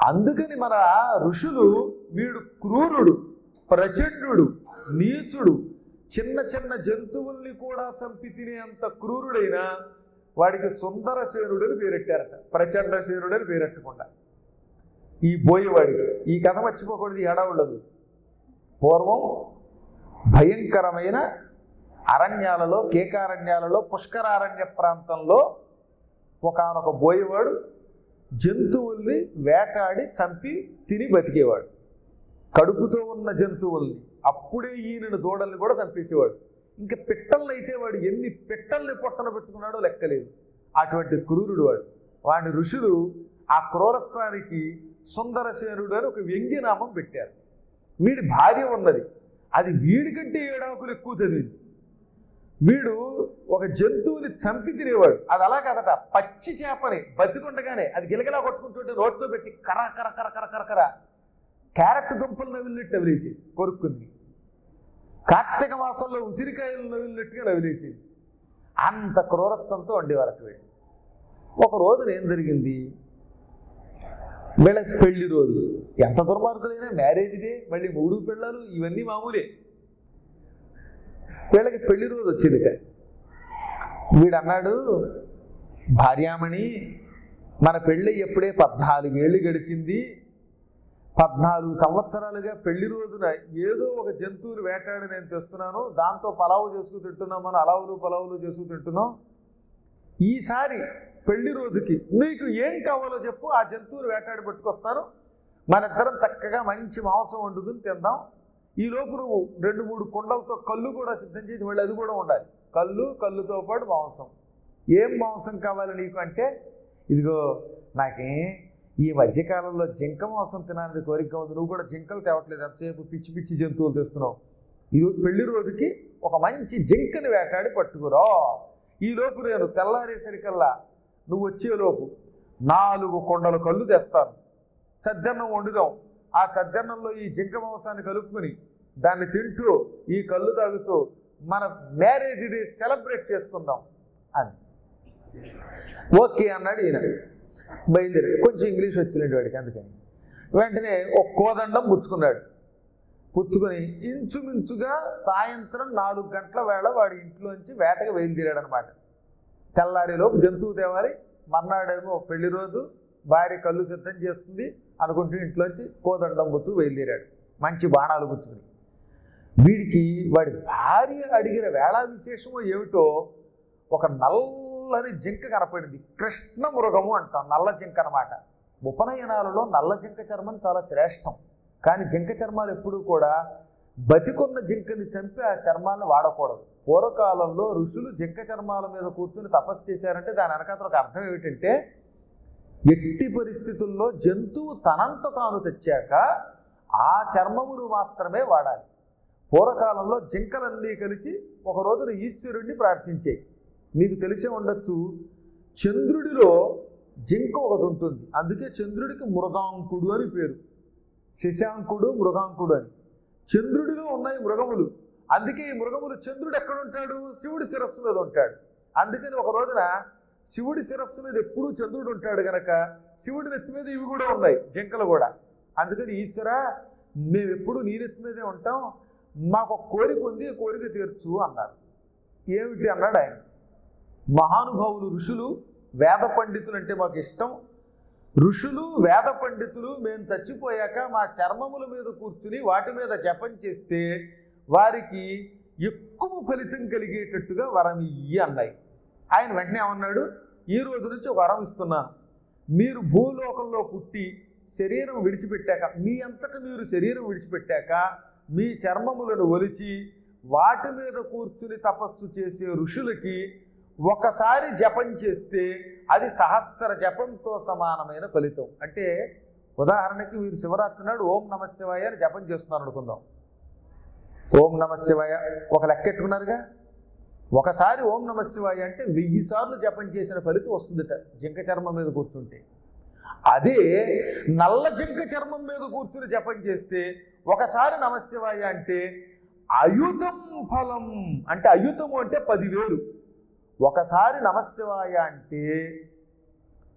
అందుకని మన ఋషులు వీడు క్రూరుడు ప్రచండు నీచుడు చిన్న చిన్న జంతువుల్ని కూడా చంపి తినేంత క్రూరుడైన వాడికి సుందరసేనుడని పేరెట్టారట ప్రచండసేనుడని పేరెట్టకుండా ఈ బోయేవాడికి ఈ కథ మర్చిపోకూడదు ఏడావుళ్ళదు పూర్వం భయంకరమైన అరణ్యాలలో కేకారణ్యాలలో పుష్కరారణ్య ప్రాంతంలో ఒకనొక బోయేవాడు జంతువుల్ని వేటాడి చంపి తిని బతికేవాడు కడుపుతో ఉన్న జంతువుల్ని అప్పుడే ఈయనను దూడల్ని కూడా చంపేసేవాడు ఇంకా పిట్టల్ని అయితే వాడు ఎన్ని పిట్టల్ని పొట్టన పెట్టుకున్నాడో లెక్కలేదు అటువంటి క్రూరుడు వాడు వాడి ఋషులు ఆ క్రూరత్వానికి సుందరసేనుడు అని ఒక వ్యంగ్యనామం పెట్టారు వీడి భార్య ఉన్నది అది వీడికంటే ఏడాకులు ఎక్కువ చదివింది వీడు ఒక జంతువుని చంపి తినేవాడు అది అలా కదట పచ్చి చేపని బతికుండగానే అది గిలగిలా కొట్టుకుంటుంటే నోట్లో పెట్టి కర కర కర కర కర కర క్యారెట్ దుంపలు నవిలినట్టు నవిలేసి కొరుక్కుంది కార్తీక మాసంలో ఉసిరికాయలు నవిలినట్టుగా నవిలేసేది అంత క్రూరత్వంతో వండేవారట వీడు ఒక రోజున ఏం జరిగింది వీళ్ళకి పెళ్లి రోజు ఎంత దుర్మార్గులైనా మ్యారేజ్ డే మళ్ళీ మూడు పెళ్ళాలు ఇవన్నీ మామూలే వీళ్ళకి పెళ్లి రోజు వచ్చిందిట వీడు అన్నాడు భార్యామణి మన పెళ్ళి ఎప్పుడే పద్నాలుగేళ్ళు గడిచింది పద్నాలుగు సంవత్సరాలుగా పెళ్లి రోజున ఏదో ఒక జంతువుని వేటాడి నేను తెస్తున్నాను దాంతో పలావు చేసుకు తింటున్నాం మనం అలావులు పలావులు చేసుకు తింటున్నాం ఈసారి పెళ్లి రోజుకి నీకు ఏం కావాలో చెప్పు ఆ జంతువుని వేటాడి పట్టుకొస్తాను మన ఇద్దరం చక్కగా మంచి మాంసం వండుకుని తిందాం ఈ లోపు నువ్వు రెండు మూడు కుండలతో కళ్ళు కూడా సిద్ధం చేసి మళ్ళీ అది కూడా ఉండాలి కళ్ళు కళ్ళుతో పాటు మాంసం ఏం మాంసం కావాలి నీకు అంటే ఇదిగో నాకే ఈ మధ్యకాలంలో జింక మాంసం తినాలని కోరిక ఉంది నువ్వు కూడా జింకలు తేవట్లేదు ఎంతసేపు పిచ్చి పిచ్చి జంతువులు తెస్తున్నావు ఇది పెళ్లి రోజుకి ఒక మంచి జింకని వేటాడి పట్టుకురా ఈ లోపు నేను తెల్లారేసరికల్లా నువ్వు వచ్చేలోపు నాలుగు కొండల కళ్ళు తెస్తాను సద్దన్నం వండుదాం ఆ సద్దన్నంలో ఈ జింక మాంసాన్ని కలుపుకొని దాన్ని తింటూ ఈ కళ్ళు తాగుతూ మన మ్యారేజ్ డే సెలబ్రేట్ చేసుకుందాం అని ఓకే అన్నాడు ఈయన బయలుదేరి కొంచెం ఇంగ్లీష్ వచ్చినట్టు వాడికి అందుకని వెంటనే ఒక కోదండం పుచ్చుకున్నాడు పుచ్చుకొని ఇంచుమించుగా సాయంత్రం నాలుగు గంటల వేళ వాడి ఇంట్లోంచి వేటకి బయలుదేరాడు అనమాట తెల్లారిలోపు జంతువు తేవాలి మర్నాడేమో పెళ్లి రోజు భార్య కళ్ళు సిద్ధం చేస్తుంది అనుకుంటూ ఇంట్లోంచి కోదండం పుచ్చుకు బయలుదేరాడు మంచి బాణాలు పుచ్చుకుని వీడికి వాడి భార్య అడిగిన వేళ విశేషమో ఏమిటో ఒక నల్లని జింక కనపడింది కృష్ణ మృగము అంటాం నల్ల జింక అనమాట ఉపనయనాలలో నల్ల జింక చర్మం చాలా శ్రేష్టం కానీ జింక చర్మాలు ఎప్పుడూ కూడా బతికున్న జింకని చంపి ఆ చర్మాలను వాడకూడదు పూర్వకాలంలో ఋషులు జింక చర్మాల మీద కూర్చుని తపస్సు చేశారంటే దాని వెనకాల ఒక అర్థం ఏమిటంటే ఎట్టి పరిస్థితుల్లో జంతువు తనంత తాను తెచ్చాక ఆ చర్మమును మాత్రమే వాడాలి పూర్వకాలంలో జింకలన్నీ కలిసి ఒక రోజున ఈశ్వరుణ్ణి ప్రార్థించాయి మీకు తెలిసే ఉండొచ్చు చంద్రుడిలో జింక ఒకటి ఉంటుంది అందుకే చంద్రుడికి మృగాంకుడు అని పేరు శశాంకుడు మృగాంకుడు అని చంద్రుడిలో ఉన్నాయి మృగములు అందుకే ఈ మృగములు చంద్రుడు ఎక్కడ ఉంటాడు శివుడి శిరస్సు మీద ఉంటాడు అందుకని ఒక రోజున శివుడి శిరస్సు మీద ఎప్పుడూ చంద్రుడు ఉంటాడు గనక శివుడి నెత్తి మీద ఇవి కూడా ఉన్నాయి జింకలు కూడా అందుకని ఈశ్వర మేము ఎప్పుడు నీ నెత్తి మీదే ఉంటాం మాకు ఒక కోరిక ఉంది ఆ కోరిక తీర్చు అన్నారు ఏమిటి అన్నాడు ఆయన మహానుభావులు ఋషులు వేద పండితులు అంటే మాకు ఇష్టం ఋషులు వేద పండితులు మేము చచ్చిపోయాక మా చర్మముల మీద కూర్చుని వాటి మీద జపం చేస్తే వారికి ఎక్కువ ఫలితం కలిగేటట్టుగా వరం ఇయ్యి అన్నాయి ఆయన వెంటనే ఏమన్నాడు ఈ రోజు నుంచి ఒక వరం ఇస్తున్నాను మీరు భూలోకంలో పుట్టి శరీరం విడిచిపెట్టాక మీ అంతట మీరు శరీరం విడిచిపెట్టాక మీ చర్మములను ఒలిచి వాటి మీద కూర్చుని తపస్సు చేసే ఋషులకి ఒకసారి జపం చేస్తే అది సహస్ర జపంతో సమానమైన ఫలితం అంటే ఉదాహరణకి మీరు శివరాత్రి నాడు ఓం నమ శివాయ అని జపం చేస్తున్నారు అనుకుందాం ఓం నమ శివాయ ఒక లెక్కెట్టుకున్నారుగా ఒకసారి ఓం నమ శివాయ అంటే వెయ్యి సార్లు జపం చేసిన ఫలితం వస్తుందట జింక చర్మం మీద కూర్చుంటే అదే నల్ల జింక చర్మం మీద కూర్చుని జపం చేస్తే ఒకసారి నమశివాయ అంటే అయుతం ఫలం అంటే అయుతము అంటే పదివేలు ఒకసారి నమశివాయ అంటే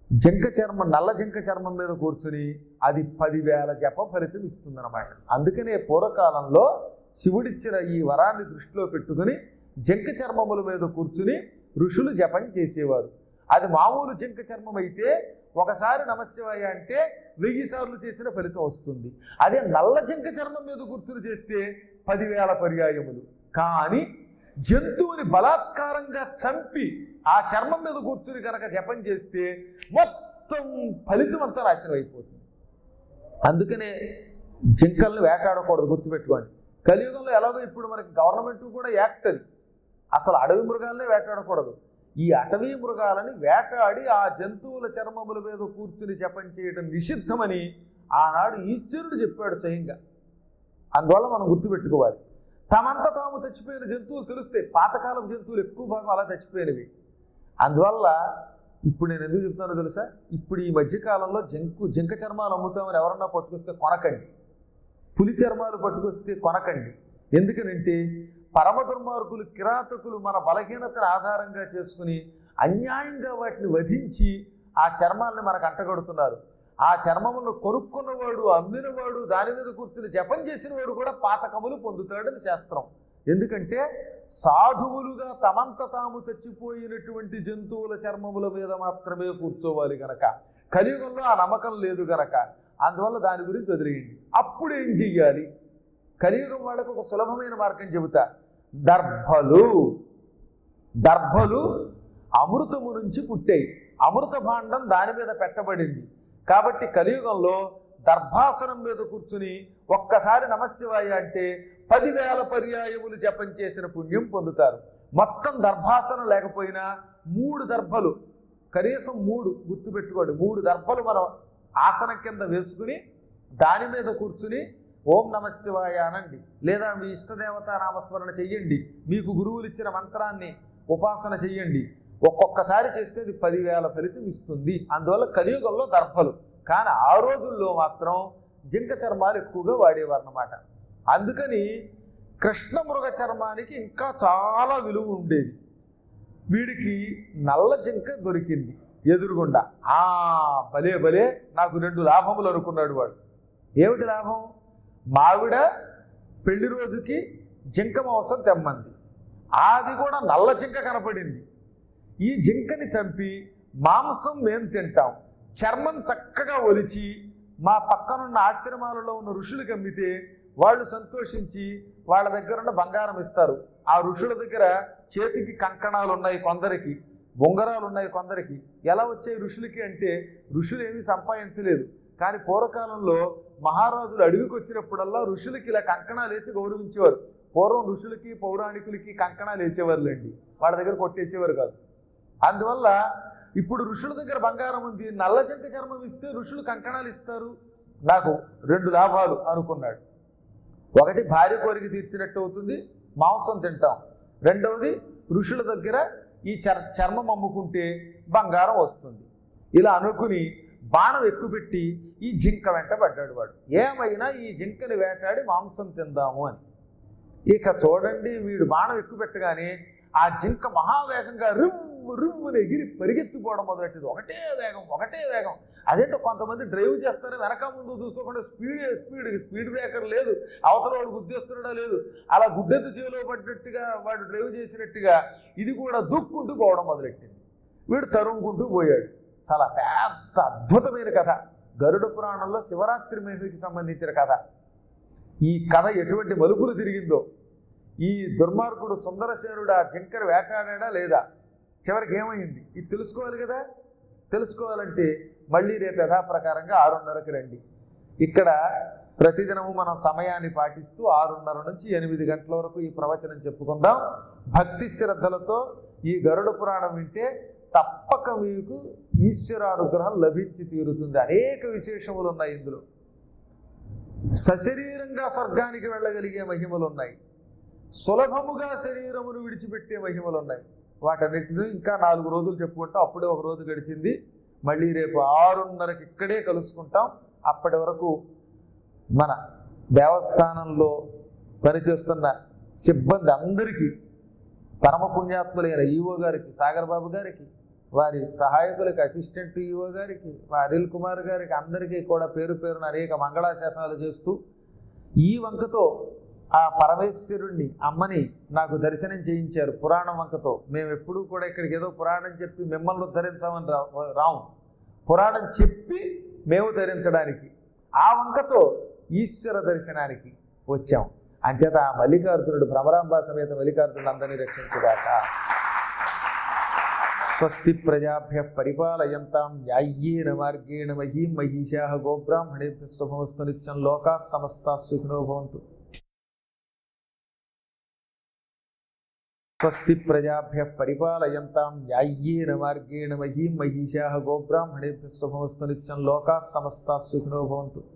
జింక చర్మం నల్ల జింక చర్మం మీద కూర్చుని అది పదివేల జప ఫలితం ఇస్తుందన్నమాట అందుకనే పూర్వకాలంలో శివుడిచ్చిన ఈ వరాన్ని దృష్టిలో పెట్టుకుని జింక చర్మముల మీద కూర్చుని ఋషులు జపం చేసేవారు అది మామూలు జింక చర్మం అయితే ఒకసారి నమశివాయ అంటే వెయ్యి సార్లు చేసిన ఫలితం వస్తుంది అదే నల్ల జింక చర్మం మీద కూర్చుని చేస్తే పదివేల పర్యాయములు కానీ జంతువుని బలాత్కారంగా చంపి ఆ చర్మం మీద కూర్చుని కనుక జపం చేస్తే మొత్తం ఫలితం అంతా నాశనం అయిపోతుంది అందుకనే జింకల్ని వేటాడకూడదు గుర్తుపెట్టుకోండి కలియుగంలో ఎలాగో ఇప్పుడు మనకి గవర్నమెంట్ కూడా యాక్ట్ అది అసలు అడవి మృగాలనే వేటాడకూడదు ఈ అటవీ మృగాలని వేటాడి ఆ జంతువుల చర్మముల మీద కూర్చుని జపం చేయడం నిషిద్ధమని ఆనాడు ఈశ్వరుడు చెప్పాడు స్వయంగా అందువల్ల మనం గుర్తుపెట్టుకోవాలి తమంత తాము చచ్చిపోయిన జంతువులు తెలుస్తాయి పాతకాలం జంతువులు ఎక్కువ భాగం అలా చచ్చిపోయినవి అందువల్ల ఇప్పుడు నేను ఎందుకు చెప్తున్నానో తెలుసా ఇప్పుడు ఈ మధ్యకాలంలో జంకు జింక చర్మాలు అమ్ముతామని ఎవరన్నా పట్టుకొస్తే కొనకండి పులి చర్మాలు పట్టుకొస్తే కొనకండి ఎందుకనంటే పరమ దుర్మార్గులు కిరాతకులు మన బలహీనతను ఆధారంగా చేసుకుని అన్యాయంగా వాటిని వధించి ఆ చర్మాలను మనకు అంటగడుతున్నారు ఆ చర్మములను కొనుక్కున్నవాడు అమ్మినవాడు దాని మీద కూర్చుని జపం చేసినవాడు కూడా పాతకములు పొందుతాడని శాస్త్రం ఎందుకంటే సాధువులుగా తమంత తాము చచ్చిపోయినటువంటి జంతువుల చర్మముల మీద మాత్రమే కూర్చోవాలి గనక కలియుగంలో ఆ నమ్మకం లేదు గనక అందువల్ల దాని గురించి వదిలేయండి అప్పుడు ఏం చెయ్యాలి కలియుగం వాళ్ళకు ఒక సులభమైన మార్గం చెబుతా దర్భలు దర్భలు అమృతము నుంచి పుట్టాయి అమృత భాండం దాని మీద పెట్టబడింది కాబట్టి కలియుగంలో దర్భాసనం మీద కూర్చుని ఒక్కసారి నమశివాయ అంటే పదివేల పర్యాయములు జపం చేసిన పుణ్యం పొందుతారు మొత్తం దర్భాసనం లేకపోయినా మూడు దర్భలు కనీసం మూడు గుర్తుపెట్టుకోండి మూడు దర్భలు మనం ఆసనం కింద వేసుకుని దాని మీద కూర్చుని ఓం నమ శివాయ అనండి లేదా మీ ఇష్టదేవత నామస్మరణ చెయ్యండి మీకు గురువులు ఇచ్చిన మంత్రాన్ని ఉపాసన చెయ్యండి ఒక్కొక్కసారి చేస్తే అది పదివేల ఫలితం ఇస్తుంది అందువల్ల కలియుగంలో దర్భలు కానీ ఆ రోజుల్లో మాత్రం జింక చర్మాలు ఎక్కువగా వాడేవారు అన్నమాట అందుకని కృష్ణ మృగ చర్మానికి ఇంకా చాలా విలువ ఉండేది వీడికి నల్ల జింక దొరికింది ఎదురుగుండా ఆ భలే భలే నాకు రెండు లాభములు అనుకున్నాడు వాడు ఏమిటి లాభం మావిడ పెళ్లి రోజుకి జింక మాంసం తెమ్మంది అది కూడా నల్ల జింక కనపడింది ఈ జింకని చంపి మాంసం మేము తింటాం చర్మం చక్కగా ఒలిచి మా పక్కనున్న ఆశ్రమాలలో ఉన్న ఋషులకు అమ్మితే వాళ్ళు సంతోషించి వాళ్ళ దగ్గర ఉన్న బంగారం ఇస్తారు ఆ ఋషుల దగ్గర చేతికి కంకణాలు ఉన్నాయి కొందరికి ఉంగరాలు ఉన్నాయి కొందరికి ఎలా వచ్చాయి ఋషులకి అంటే ఋషులు ఏమీ సంపాదించలేదు కానీ పూర్వకాలంలో మహారాజులు అడవికి వచ్చినప్పుడల్లా ఋషులకి ఇలా కంకణాలు వేసి గౌరవించేవారు పూర్వం ఋషులకి పౌరాణికులకి కంకణాలు వేసేవారులేండి వాళ్ళ దగ్గర కొట్టేసేవారు కాదు అందువల్ల ఇప్పుడు ఋషుల దగ్గర బంగారం ఉంది నల్ల జంక చర్మం ఇస్తే ఋషులు కంకణాలు ఇస్తారు నాకు రెండు లాభాలు అనుకున్నాడు ఒకటి భార్య కోరిక తీర్చినట్టు అవుతుంది మాంసం తింటాం రెండవది ఋషుల దగ్గర ఈ చర్ చర్మం అమ్ముకుంటే బంగారం వస్తుంది ఇలా అనుకుని బాణం ఎక్కుపెట్టి ఈ జింక వెంట పడ్డాడు వాడు ఏమైనా ఈ జింకని వేటాడి మాంసం తిందాము అని ఇక చూడండి వీడు బాణం ఎక్కువ పెట్టగానే ఆ జింక మహావేగంగా రివ్వు రివ్వుని ఎగిరి పరిగెత్తిపోవడం మొదలెట్టింది ఒకటే వేగం ఒకటే వేగం అదేంటో కొంతమంది డ్రైవ్ చేస్తారు వెనక ముందు చూసుకోకుండా స్పీడ్ స్పీడ్ స్పీడ్ బ్రేకర్ లేదు అవతల వాడు గుద్దేస్తున్నాడా లేదు అలా గుడ్డెత్తు చేలో పడ్డట్టుగా వాడు డ్రైవ్ చేసినట్టుగా ఇది కూడా దుక్కుంటూ పోవడం మొదలెట్టింది వీడు తరుముకుంటూ పోయాడు చాలా పెద్ద అద్భుతమైన కథ గరుడ పురాణంలో శివరాత్రి మహిమకి సంబంధించిన కథ ఈ కథ ఎటువంటి మలుపులు తిరిగిందో ఈ దుర్మార్గుడు సుందరసేనుడు ఆ జింకర వేటాడా లేదా చివరికి ఏమైంది ఇది తెలుసుకోవాలి కదా తెలుసుకోవాలంటే మళ్ళీ రేపు యథాప్రకారంగా ఆరున్నరకి రండి ఇక్కడ ప్రతిదినము మనం సమయాన్ని పాటిస్తూ ఆరున్నర నుంచి ఎనిమిది గంటల వరకు ఈ ప్రవచనం చెప్పుకుందాం భక్తి శ్రద్ధలతో ఈ గరుడ పురాణం వింటే తప్పక మీకు ఈశ్వరానుగ్రహం లభించి తీరుతుంది అనేక విశేషములు ఉన్నాయి ఇందులో సశరీరంగా స్వర్గానికి వెళ్ళగలిగే మహిమలు ఉన్నాయి సులభముగా శరీరమును విడిచిపెట్టే మహిమలు ఉన్నాయి వాటన్నిటిని ఇంకా నాలుగు రోజులు చెప్పుకుంటాం అప్పుడే ఒక రోజు గడిచింది మళ్ళీ రేపు ఆరున్నరకి ఇక్కడే కలుసుకుంటాం అప్పటి వరకు మన దేవస్థానంలో పనిచేస్తున్న సిబ్బంది అందరికీ పరమ పుణ్యాత్ములైన ఈవో గారికి సాగర్ బాబు గారికి వారి సహాయకులకి అసిస్టెంట్ ఈఓ గారికి మా అనిల్ కుమార్ గారికి అందరికీ కూడా పేరు పేరున అనేక మంగళాశాసనాలు చేస్తూ ఈ వంకతో ఆ పరమేశ్వరుణ్ణి అమ్మని నాకు దర్శనం చేయించారు పురాణం వంకతో మేము ఎప్పుడూ కూడా ఇక్కడికి ఏదో పురాణం చెప్పి మిమ్మల్ని ఉద్ధరించామని రా రాము పురాణం చెప్పి మేము ధరించడానికి ఆ వంకతో ఈశ్వర దర్శనానికి వచ్చాం అంచేత ఆ మల్లికార్జునుడు భ్రమరాంబ సమేత మల్లికార్జునుడు అందరినీ రక్షించుగాక స్వస్తి ప్రజాభ్య పరిపాలయంతాం న్యాయ్యేన మార్గేణ మహీం మహిషా గోబ్రాహ్మణేభ్య శుభమస్తు నిత్యం లోకా సమస్తా సుఖినో భవంతు స్వస్తి ప్రజాభ్య పరిపాలయంతాం న్యాయ్యేన మార్గేణ మహీం మహిషా గోబ్రాహ్మణేభ్య శుభమస్తు నిత్యం లోకా సమస్తా సుఖినో భవంతు